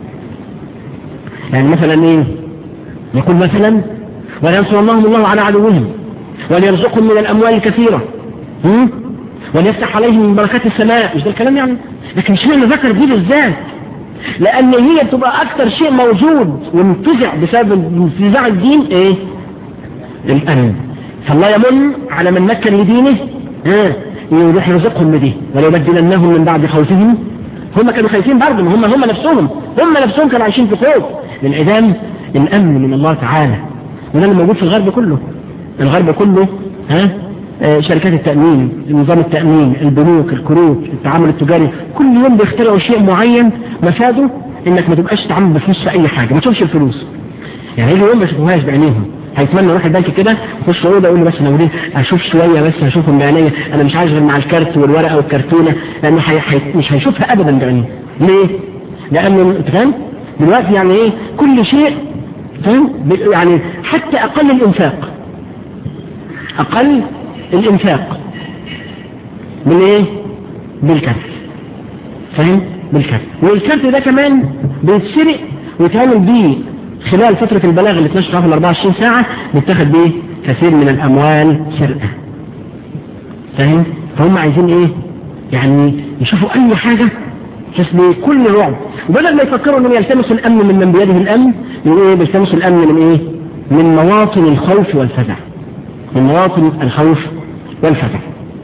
يعني مثلا ايه يقول مثلا ولينصرنهم الله على عدوهم وليرزقهم من الاموال الكثيرة وليفتح عليهم من بركات السماء مش ده الكلام يعني لكن مش معنى ذكر دي بالذات لان هي بتبقى اكثر شيء موجود وانتزع بسبب انتزاع الدين ايه الامن فالله يمن على من مكن لدينه ها يروح يرزقهم بدي وليبدلنهم من بعد خوفهم هم كانوا خايفين برضه هم هم نفسهم هم نفسهم كانوا عايشين في خوف لانعدام الامن من الله تعالى وده اللي موجود في الغرب كله الغرب كله ها آه شركات التأمين نظام التأمين البنوك الكروت التعامل التجاري كل يوم بيخترعوا شيء معين مفاده انك ما تبقاش تعمل بفلوس في اي حاجة ما تشوفش الفلوس يعني يجي يوم ما يشوفوهاش بعينيهم هيتمنى يروح البنك كده يخش اوضه يقول له بس انا ودي اشوف شويه بس هشوفهم بعينيا انا مش عايز غير مع الكارت والورقه والكرتونه لانه حي... حي... مش هيشوفها ابدا بعينيه ليه؟ لانه انت فاهم؟ دلوقتي يعني ايه كل شيء فاهم يعني حتى اقل الانفاق اقل الانفاق بالايه بالكارت فاهم بالكارت والكارت ده كمان بيتسرق ويتعمل بيه خلال فترة البلاغ اللي 12 في 24 ساعة بيتاخد بيه كثير من الاموال سرقة فاهم فهم عايزين ايه يعني يشوفوا اي حاجة بس بكل رعب وبدل ما يفكروا انهم يلتمسوا الامن من من بيده الامن يقولوا ايه بيلتمسوا الامن من ايه من مواطن الخوف والفزع من مواطن الخوف والفزع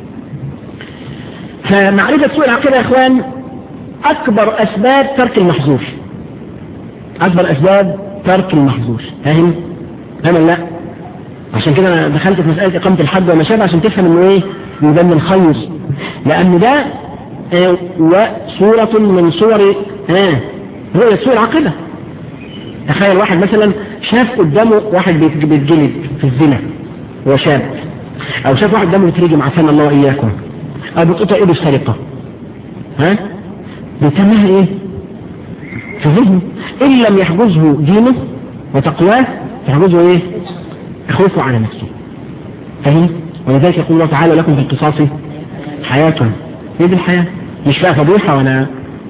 فمعرفة سوء العقيدة يا اخوان اكبر اسباب ترك المحظور اكبر اسباب ترك المحظور فاهم فاهم لا عشان كده انا دخلت في مسألة اقامة الحج وما شابه عشان تفهم انه ايه ده من الخير لان ده اه وصورة من صور ها رؤية سوء العقيدة تخيل واحد مثلا شاف قدامه واحد بيتجلد في الزنا هو شاب او شاف واحد قدامه بيترجم عافانا الله واياكم او بتقطع ايده السرقة ها بيتمها ايه في ذهنه ان لم يحجزه دينه وتقواه يحجزه ايه خوفه على نفسه فاهم ولذلك يقول الله تعالى لكم في القصاص حياة هي دي الحياة مش فيها فضيحة ولا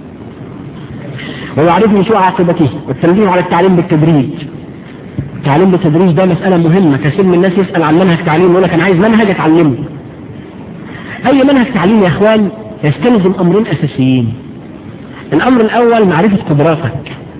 ويعرفني سوء عاقبته والتنبيه على التعليم بالتدريج التعليم بالتدريج ده مسألة مهمة كثير من الناس يسأل عن منهج تعليم يقول لك أنا عايز منهج أتعلمه أي منهج تعليم يا إخوان يستلزم أمرين أساسيين الأمر الأول معرفة قدراتك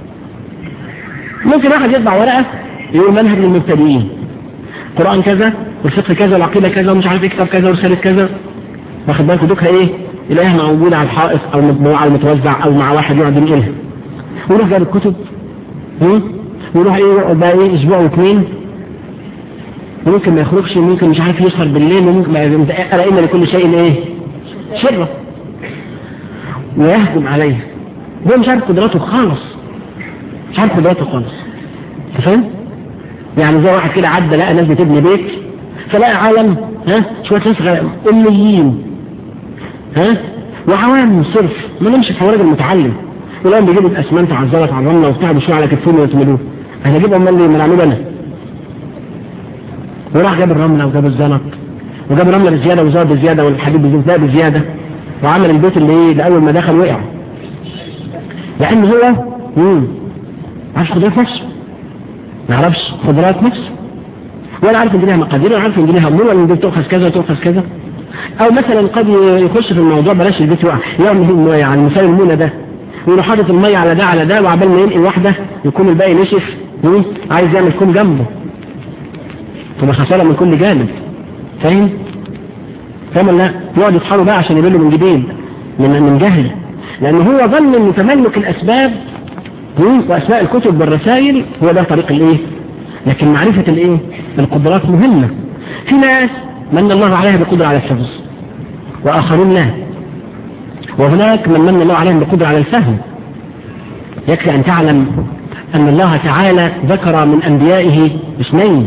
ممكن واحد يطبع ورقة يقول منهج للمبتدئين قرآن كذا والفقه كذا والعقيدة كذا ومش عارف يكتب كذا ورسالة كذا واخد بالك دوكها ايه يلاقيها موجودة على الحائط او مطبوعة او متوزع او مع واحد يقعد ينقلها ويروح جاب الكتب ويروح ايه يقعد بقى ايه اسبوع واثنين وممكن ما يخرجش ممكن مش عارف يسهر بالليل وممكن ما ألا إن لكل شيء ايه شرة ويهجم عليه هو مش عارف قدراته خالص مش عارف قدراته خالص انت فاهم؟ يعني زي واحد كده عدى لقى ناس بتبني بيت فلقى عالم ها شوية ناس أميين ها وعوام صرف ما نمشي في ورق المتعلم والآن بيجيبوا الأسمنت على الزلط على الرملة وبتاع شوية على كتفهم ويتملوه أنا أجيب أمال لي من أعمله أنا وراح جاب الرملة وجاب الزلط وجاب الرملة بزيادة وزاد بزيادة والحديد زاد بزيادة وعمل البيت اللي ايه اللي أول ما دخل وقع لأن هو امم عارف قدرات نفسه ما يعرفش قدرات نفسه ولا عارف ان ليها مقادير ولا عارف ان ليها امور ولا ان دي تؤخذ كذا وتؤخذ كذا او مثلا قد يخش في الموضوع بلاش البيت يقع يعمل يعني مثال المونه ده ويروح حاطط الميه على ده على ده وعبال ما ينقل واحده يكون الباقي نشف عايز يعمل كوم جنبه تبقى خساره من كل جانب فاهم؟ فاهم لا يقعد يطحنوا بقى عشان يبلوا من جبين من من جهل لان هو ظن ان تملك الاسباب واسماء الكتب والرسائل هو ده طريق الايه لكن معرفة الايه القدرات مهمة في ناس من الله عليها بقدرة على الحفظ واخرون لا وهناك من من الله عليهم بقدرة على الفهم يكفي ان تعلم ان الله تعالى ذكر من انبيائه اثنين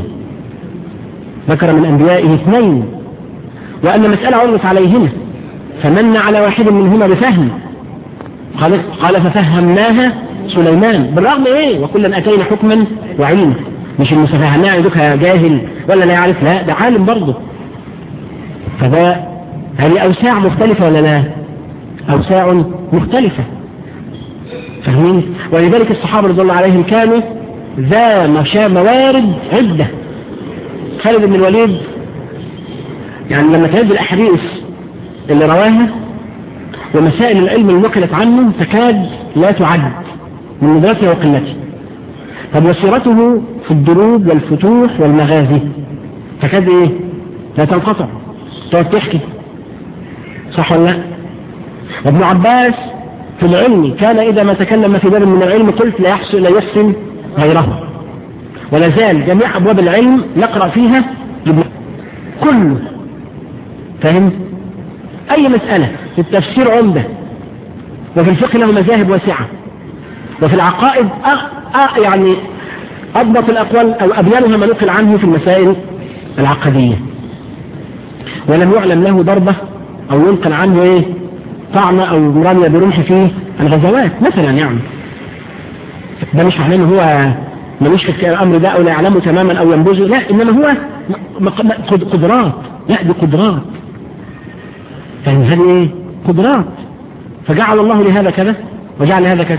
ذكر من انبيائه اثنين وان مسألة عرضت عليهما فمن على واحد منهما بفهم قال, قال ففهمناها سليمان بالرغم ايه وكلا اتينا حكما وعلما مش المتفهمناه عندك جاهل ولا لا يعرف لا ده عالم برضه فده هذه اوساع مختلفة ولا لا اوساع مختلفة فاهمين ولذلك الصحابة رضي الله عليهم كانوا ذا مشا موارد عدة خالد بن الوليد يعني لما تعد الاحاديث اللي رواها ومسائل العلم المنقلت عنه تكاد لا تعد من ندرته وقلته طب وسيرته في الدروب والفتوح والمغازي تكاد ايه لا تنقطع تقعد تحكي صح ولا لا ابن عباس في العلم كان اذا ما تكلم في باب من العلم قلت لا يحسن لا يحسن غيره ولا زال جميع ابواب العلم نقرا فيها كله فاهم اي مسألة في التفسير عمدة وفي الفقه له مذاهب واسعة وفي العقائد أغ... أغ... يعني أضبط الأقوال أو أبيانها ما نقل عنه في المسائل العقدية ولم يعلم له ضربة أو ينقل عنه إيه طعنة أو رمية برمح في الغزوات مثلا يعني ده مش معناه ان هو ملوش في الامر ده او لا يعلمه تماما او ينبذه لا انما هو م- م- قد- قدرات لا دي قدرات يعني هذه ايه قدرات فجعل الله لهذا كذا وجعل لهذا كذا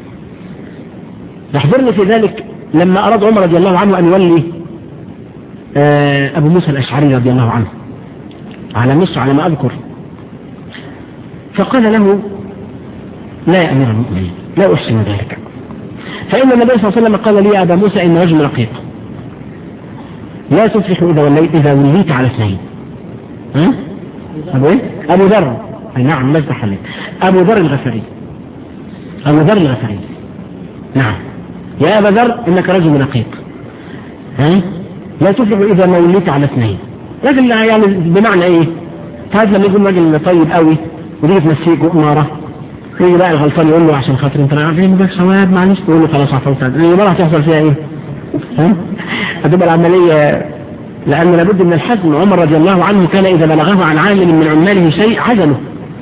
يحضرني في ذلك لما أراد عمر رضي الله عنه أن يولي آه، أبو موسى الأشعري رضي الله عنه على مصر على ما أذكر فقال له لا يا أمير المؤمنين لا أحسن ذلك فإن النبي صلى الله عليه وسلم قال لي يا أبا موسى إن رجل رقيق لا تفلح إذا وليت إذا وليت على اثنين ها؟ أبو إيه؟ أبو ذر أي نعم مزح عليك أبو ذر الغفري أبو ذر الغفري نعم يا أبا ذر إنك رجل رقيق ها؟ لا تفلح إذا ما وليت على اثنين راجل يعني بمعنى إيه؟ هذا لما يكون راجل طيب قوي وتيجي تمسيك وإمارة يجي بقى الغلطان يقول له عشان خاطر انت عارفين بس ثواب معلش تقول له خلاص عفوت المرة هتحصل فيها ايه؟ ها؟ هتبقى العملية لأن لابد من الحزم عمر رضي الله عنه كان إذا بلغه عن عامل من عماله شيء عزله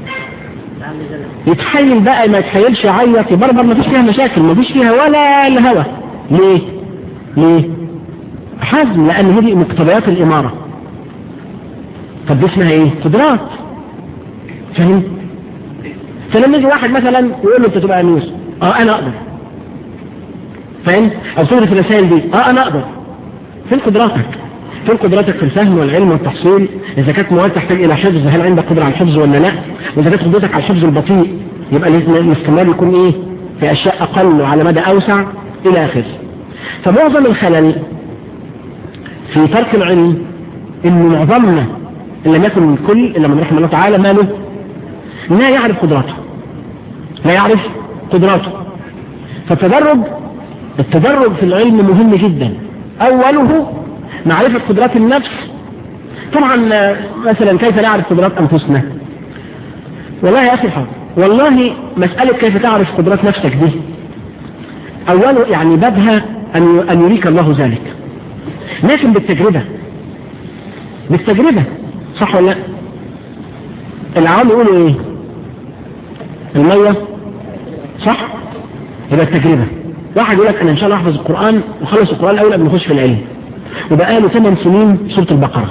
يتحيل بقى ما يتحيلش يعيط يبربر ما فيش فيها مشاكل ما فيش فيها ولا الهوى ليه؟ ليه؟ حزم لأن هذه مقتضيات الإمارة طب دي اسمها ايه؟ قدرات فاهم؟ فلما يجي واحد مثلا يقول له انت تبقى امير اه انا اقدر فاهم؟ او تقول في الرسائل دي اه انا اقدر فين قدراتك؟ فين قدراتك في الفهم والعلم والتحصيل اذا كانت مواد تحتاج الى حفظ هل عندك قدره على الحفظ ولا لا واذا كانت قدرتك على الحفظ البطيء يبقى لازم الاستمرار يكون ايه في اشياء اقل وعلى مدى اوسع الى اخره فمعظم الخلل في ترك العلم ان معظمنا ان لم يكن الكل الا من رحم الله تعالى ماله لا يعرف قدراته لا يعرف قدراته فالتدرج التدرج في العلم مهم جدا اوله معرفة قدرات النفس طبعا مثلا كيف نعرف قدرات أنفسنا والله يا أخي الحظ والله مسألة كيف تعرف قدرات نفسك دي أوله يعني بابها أن أن يريك الله ذلك لكن بالتجربة بالتجربة صح ولا لا العوام يقولوا ايه المية صح يبقى التجربة واحد يقول لك انا ان شاء الله احفظ القرآن وخلص القرآن الاول قبل ما اخش في العلم وبقى له 8 سنين سورة البقرة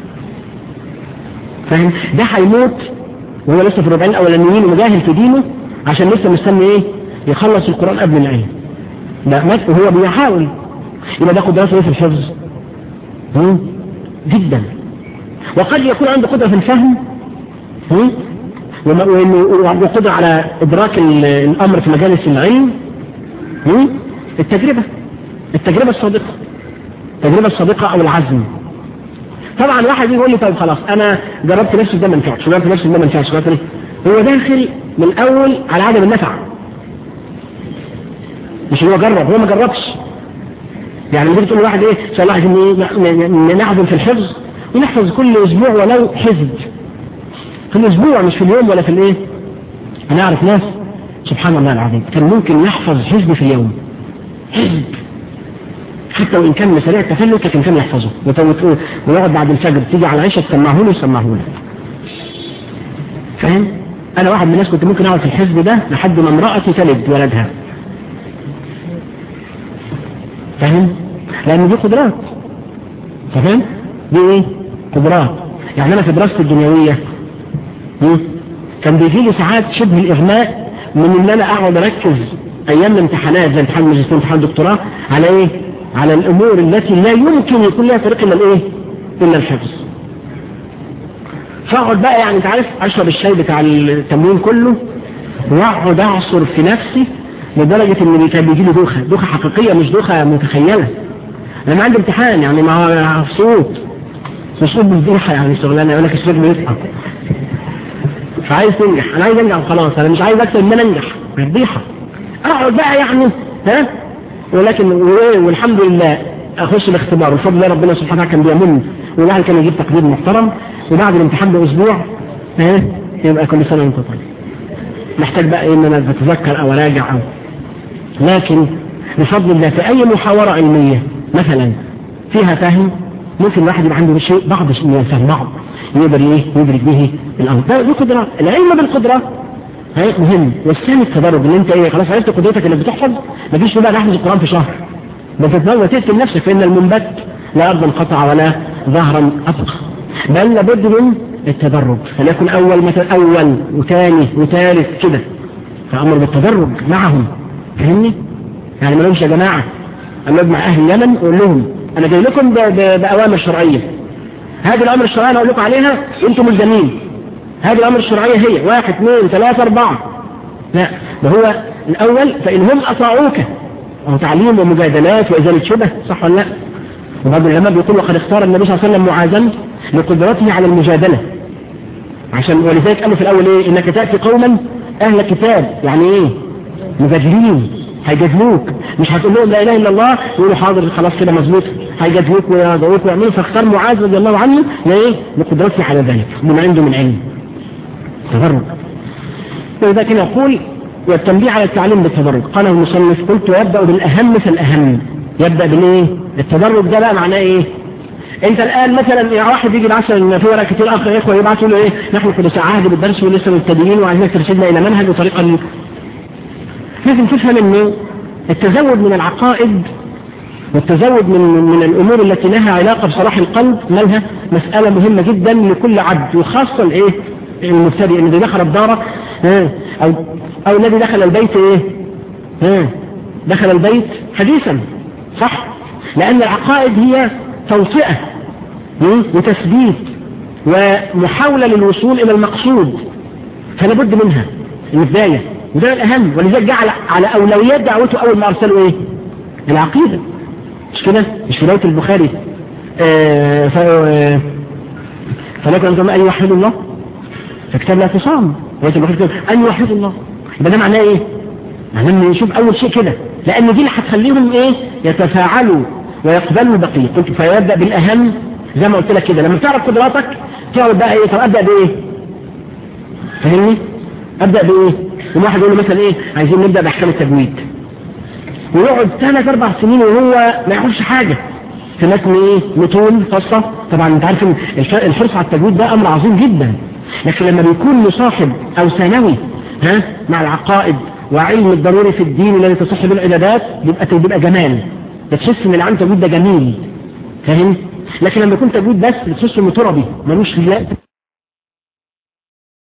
فاهم ده هيموت وهو لسه في الربعين الاولانيين وجاهل في دينه عشان لسه مستني ايه يخلص القرآن قبل العلم ده مات وهو بيحاول يبقى ده قدراته ايه في الحفظ هم؟ جدا وقد يكون عنده قدرة في الفهم هم؟ وقدرة على إدراك الأمر في مجالس العلم هم؟ التجربة التجربة الصادقة التجربة الصادقة أو العزم طبعا واحد يقول لي طيب خلاص أنا جربت نفسي ده ما نفعش جربت نفسي ده ما نفعش جربت نفسي هو داخل من الأول على عدم النفع مش هو جرب هو ما جربش يعني ممكن تقول لواحد ايه ان شاء الله عايزين نعزم في الحفظ ونحفظ كل اسبوع ولو حزب في الاسبوع مش في اليوم ولا في الايه انا اعرف ناس سبحان الله العظيم كان ممكن يحفظ حزب في اليوم حزب حتى وان كان مساريع التفلت لكن كان يحفظه ويقعد بعد الفجر تيجي على العشاء تسمعه له يسمعه له فاهم انا واحد من الناس كنت ممكن اقعد في الحزب ده لحد ما امرأتي تلد ولدها فاهم لان دي قدرات فاهم دي ايه قدرات يعني انا في دراستي الدنيوية كان بيجي لي ساعات شبه الاغماء من ان انا اقعد اركز ايام الامتحانات زي امتحان ماجستير امتحان دكتوراه على ايه على الامور التي لا يمكن يكون لها طريق الا الايه الا الحفظ فاقعد بقى يعني انت عارف اشرب الشاي بتاع التمرين كله واقعد اعصر في نفسي لدرجة ان كان بيجي لي دوخة دوخة حقيقية مش دوخة متخيلة انا عندي امتحان يعني ما هو صوت صوت بالدوخة يعني شغلانة يقول لك الشيخ بيضحك فعايز تنجح انا عايز انجح وخلاص انا مش عايز اكتب ان انا انجح فضيحة اقعد بقى يعني ها ولكن والحمد لله اخش الاختبار والفضل الله ربنا سبحانه وتعالى كان بيمن والواحد كان يجيب تقدير محترم وبعد الامتحان باسبوع ها يبقى كل سنه وانت طيب محتاج بقى ايه ان انا بتذكر او اراجع او لكن بفضل الله في اي محاورة علمية مثلا فيها فهم ممكن الواحد يبقى عنده شيء بعض من الفهم بعض يقدر ايه يدرك به الامر ده دي قدرات العلم بالقدرة هيك مهم والثاني التدرج اللي انت ايه خلاص عرفت قدرتك انك بتحفظ مفيش بقى تحفظ القران في شهر بتتنوى تقتل نفسك فان المنبت لا ارضا قطع ولا ظهرا ابقى بل لابد من التدرج فليكن اول مثلا اول وثاني وثالث كده فامر بالتدرج معهم فاهمني؟ يعني ما لهمش يا جماعه اما اجمع اهل اليمن واقول لهم انا جاي لكم باوامر شرعيه هذه الامر الشرعيه انا اقول لكم عليها انتم ملزمين هذه الامر الشرعيه هي واحد اثنين ثلاثه اربعه لا ده هو الاول فان هم اطاعوك أو تعليم ومجادلات وإزالة شبه صح ولا لا وبعض العلماء بيقول وقد اختار النبي صلى الله عليه وسلم معاذا لقدرته على المجادلة عشان ولذلك قالوا في الأول إيه إنك تأتي قوما أهل كتاب يعني إيه مجادلين هيجادلوك مش هتقول لهم لا إله إلا الله يقولوا حاضر خلاص كده مظبوط هيجادلوك ويضعوك ويعملوا فاختار معاذ رضي الله عنه لإيه لقدرته على ذلك بما عنده من علم تفرق ولذلك يقول والتنبيه على التعليم بالتدرج قال المصنف قلت يبدأ بالأهم فالأهم يبدأ بالايه التدرج ده بقى معناه ايه انت الان مثلا واحد يجي مثلا في ورق كتير اخر اخوه يبعتوا له ايه نحن حدثاء عهد بالدرس ولسه مبتدئين وعايزينك ترشدنا الى منهج وطريقه لازم تفهم انه التزود من العقائد والتزود من من الامور التي لها علاقه بصلاح القلب مالها مساله مهمه جدا لكل عبد وخاصه الايه المبتدئ الذي دخل الدار او او الذي دخل البيت ايه ها دخل البيت حديثا صح لان العقائد هي توطئة وتثبيت ومحاولة للوصول الى المقصود فلا بد منها البداية وده الاهم ولذلك جعل على اولويات دعوته اول ما ارسلوا ايه العقيدة مش كده مش في رواية البخاري آه ف... آه فلكن انتم ان يوحدوا الله فكتاب لا تصام رواية البخاري ان يوحدوا الله يبقى ده معناه ايه معناه ان نشوف اول شيء كده لان دي اللي هتخليهم ايه يتفاعلوا ويقبلوا البقيه قلت فيبدا بالاهم زي ما قلت لك كده لما تعرف قدراتك تعرف بقى ايه طب ابدا بايه فاهمني ابدا بايه يوم واحد يقول له مثلا ايه عايزين نبدا باحكام التجويد ويقعد ثلاث اربع سنين وهو ما يعرفش حاجه في متن ايه متون خاصه طبعا انت عارف الحرص على التجويد ده امر عظيم جدا لكن لما بيكون مصاحب او ثانوي ها مع العقائد وعلم الضروري في الدين الذي تصح به العبادات يبقى بيبقى جمال بتحس ان اللي عنده تجويد ده جميل فاهم لكن لما يكون تجويد بس بتحس انه تربي ملوش لا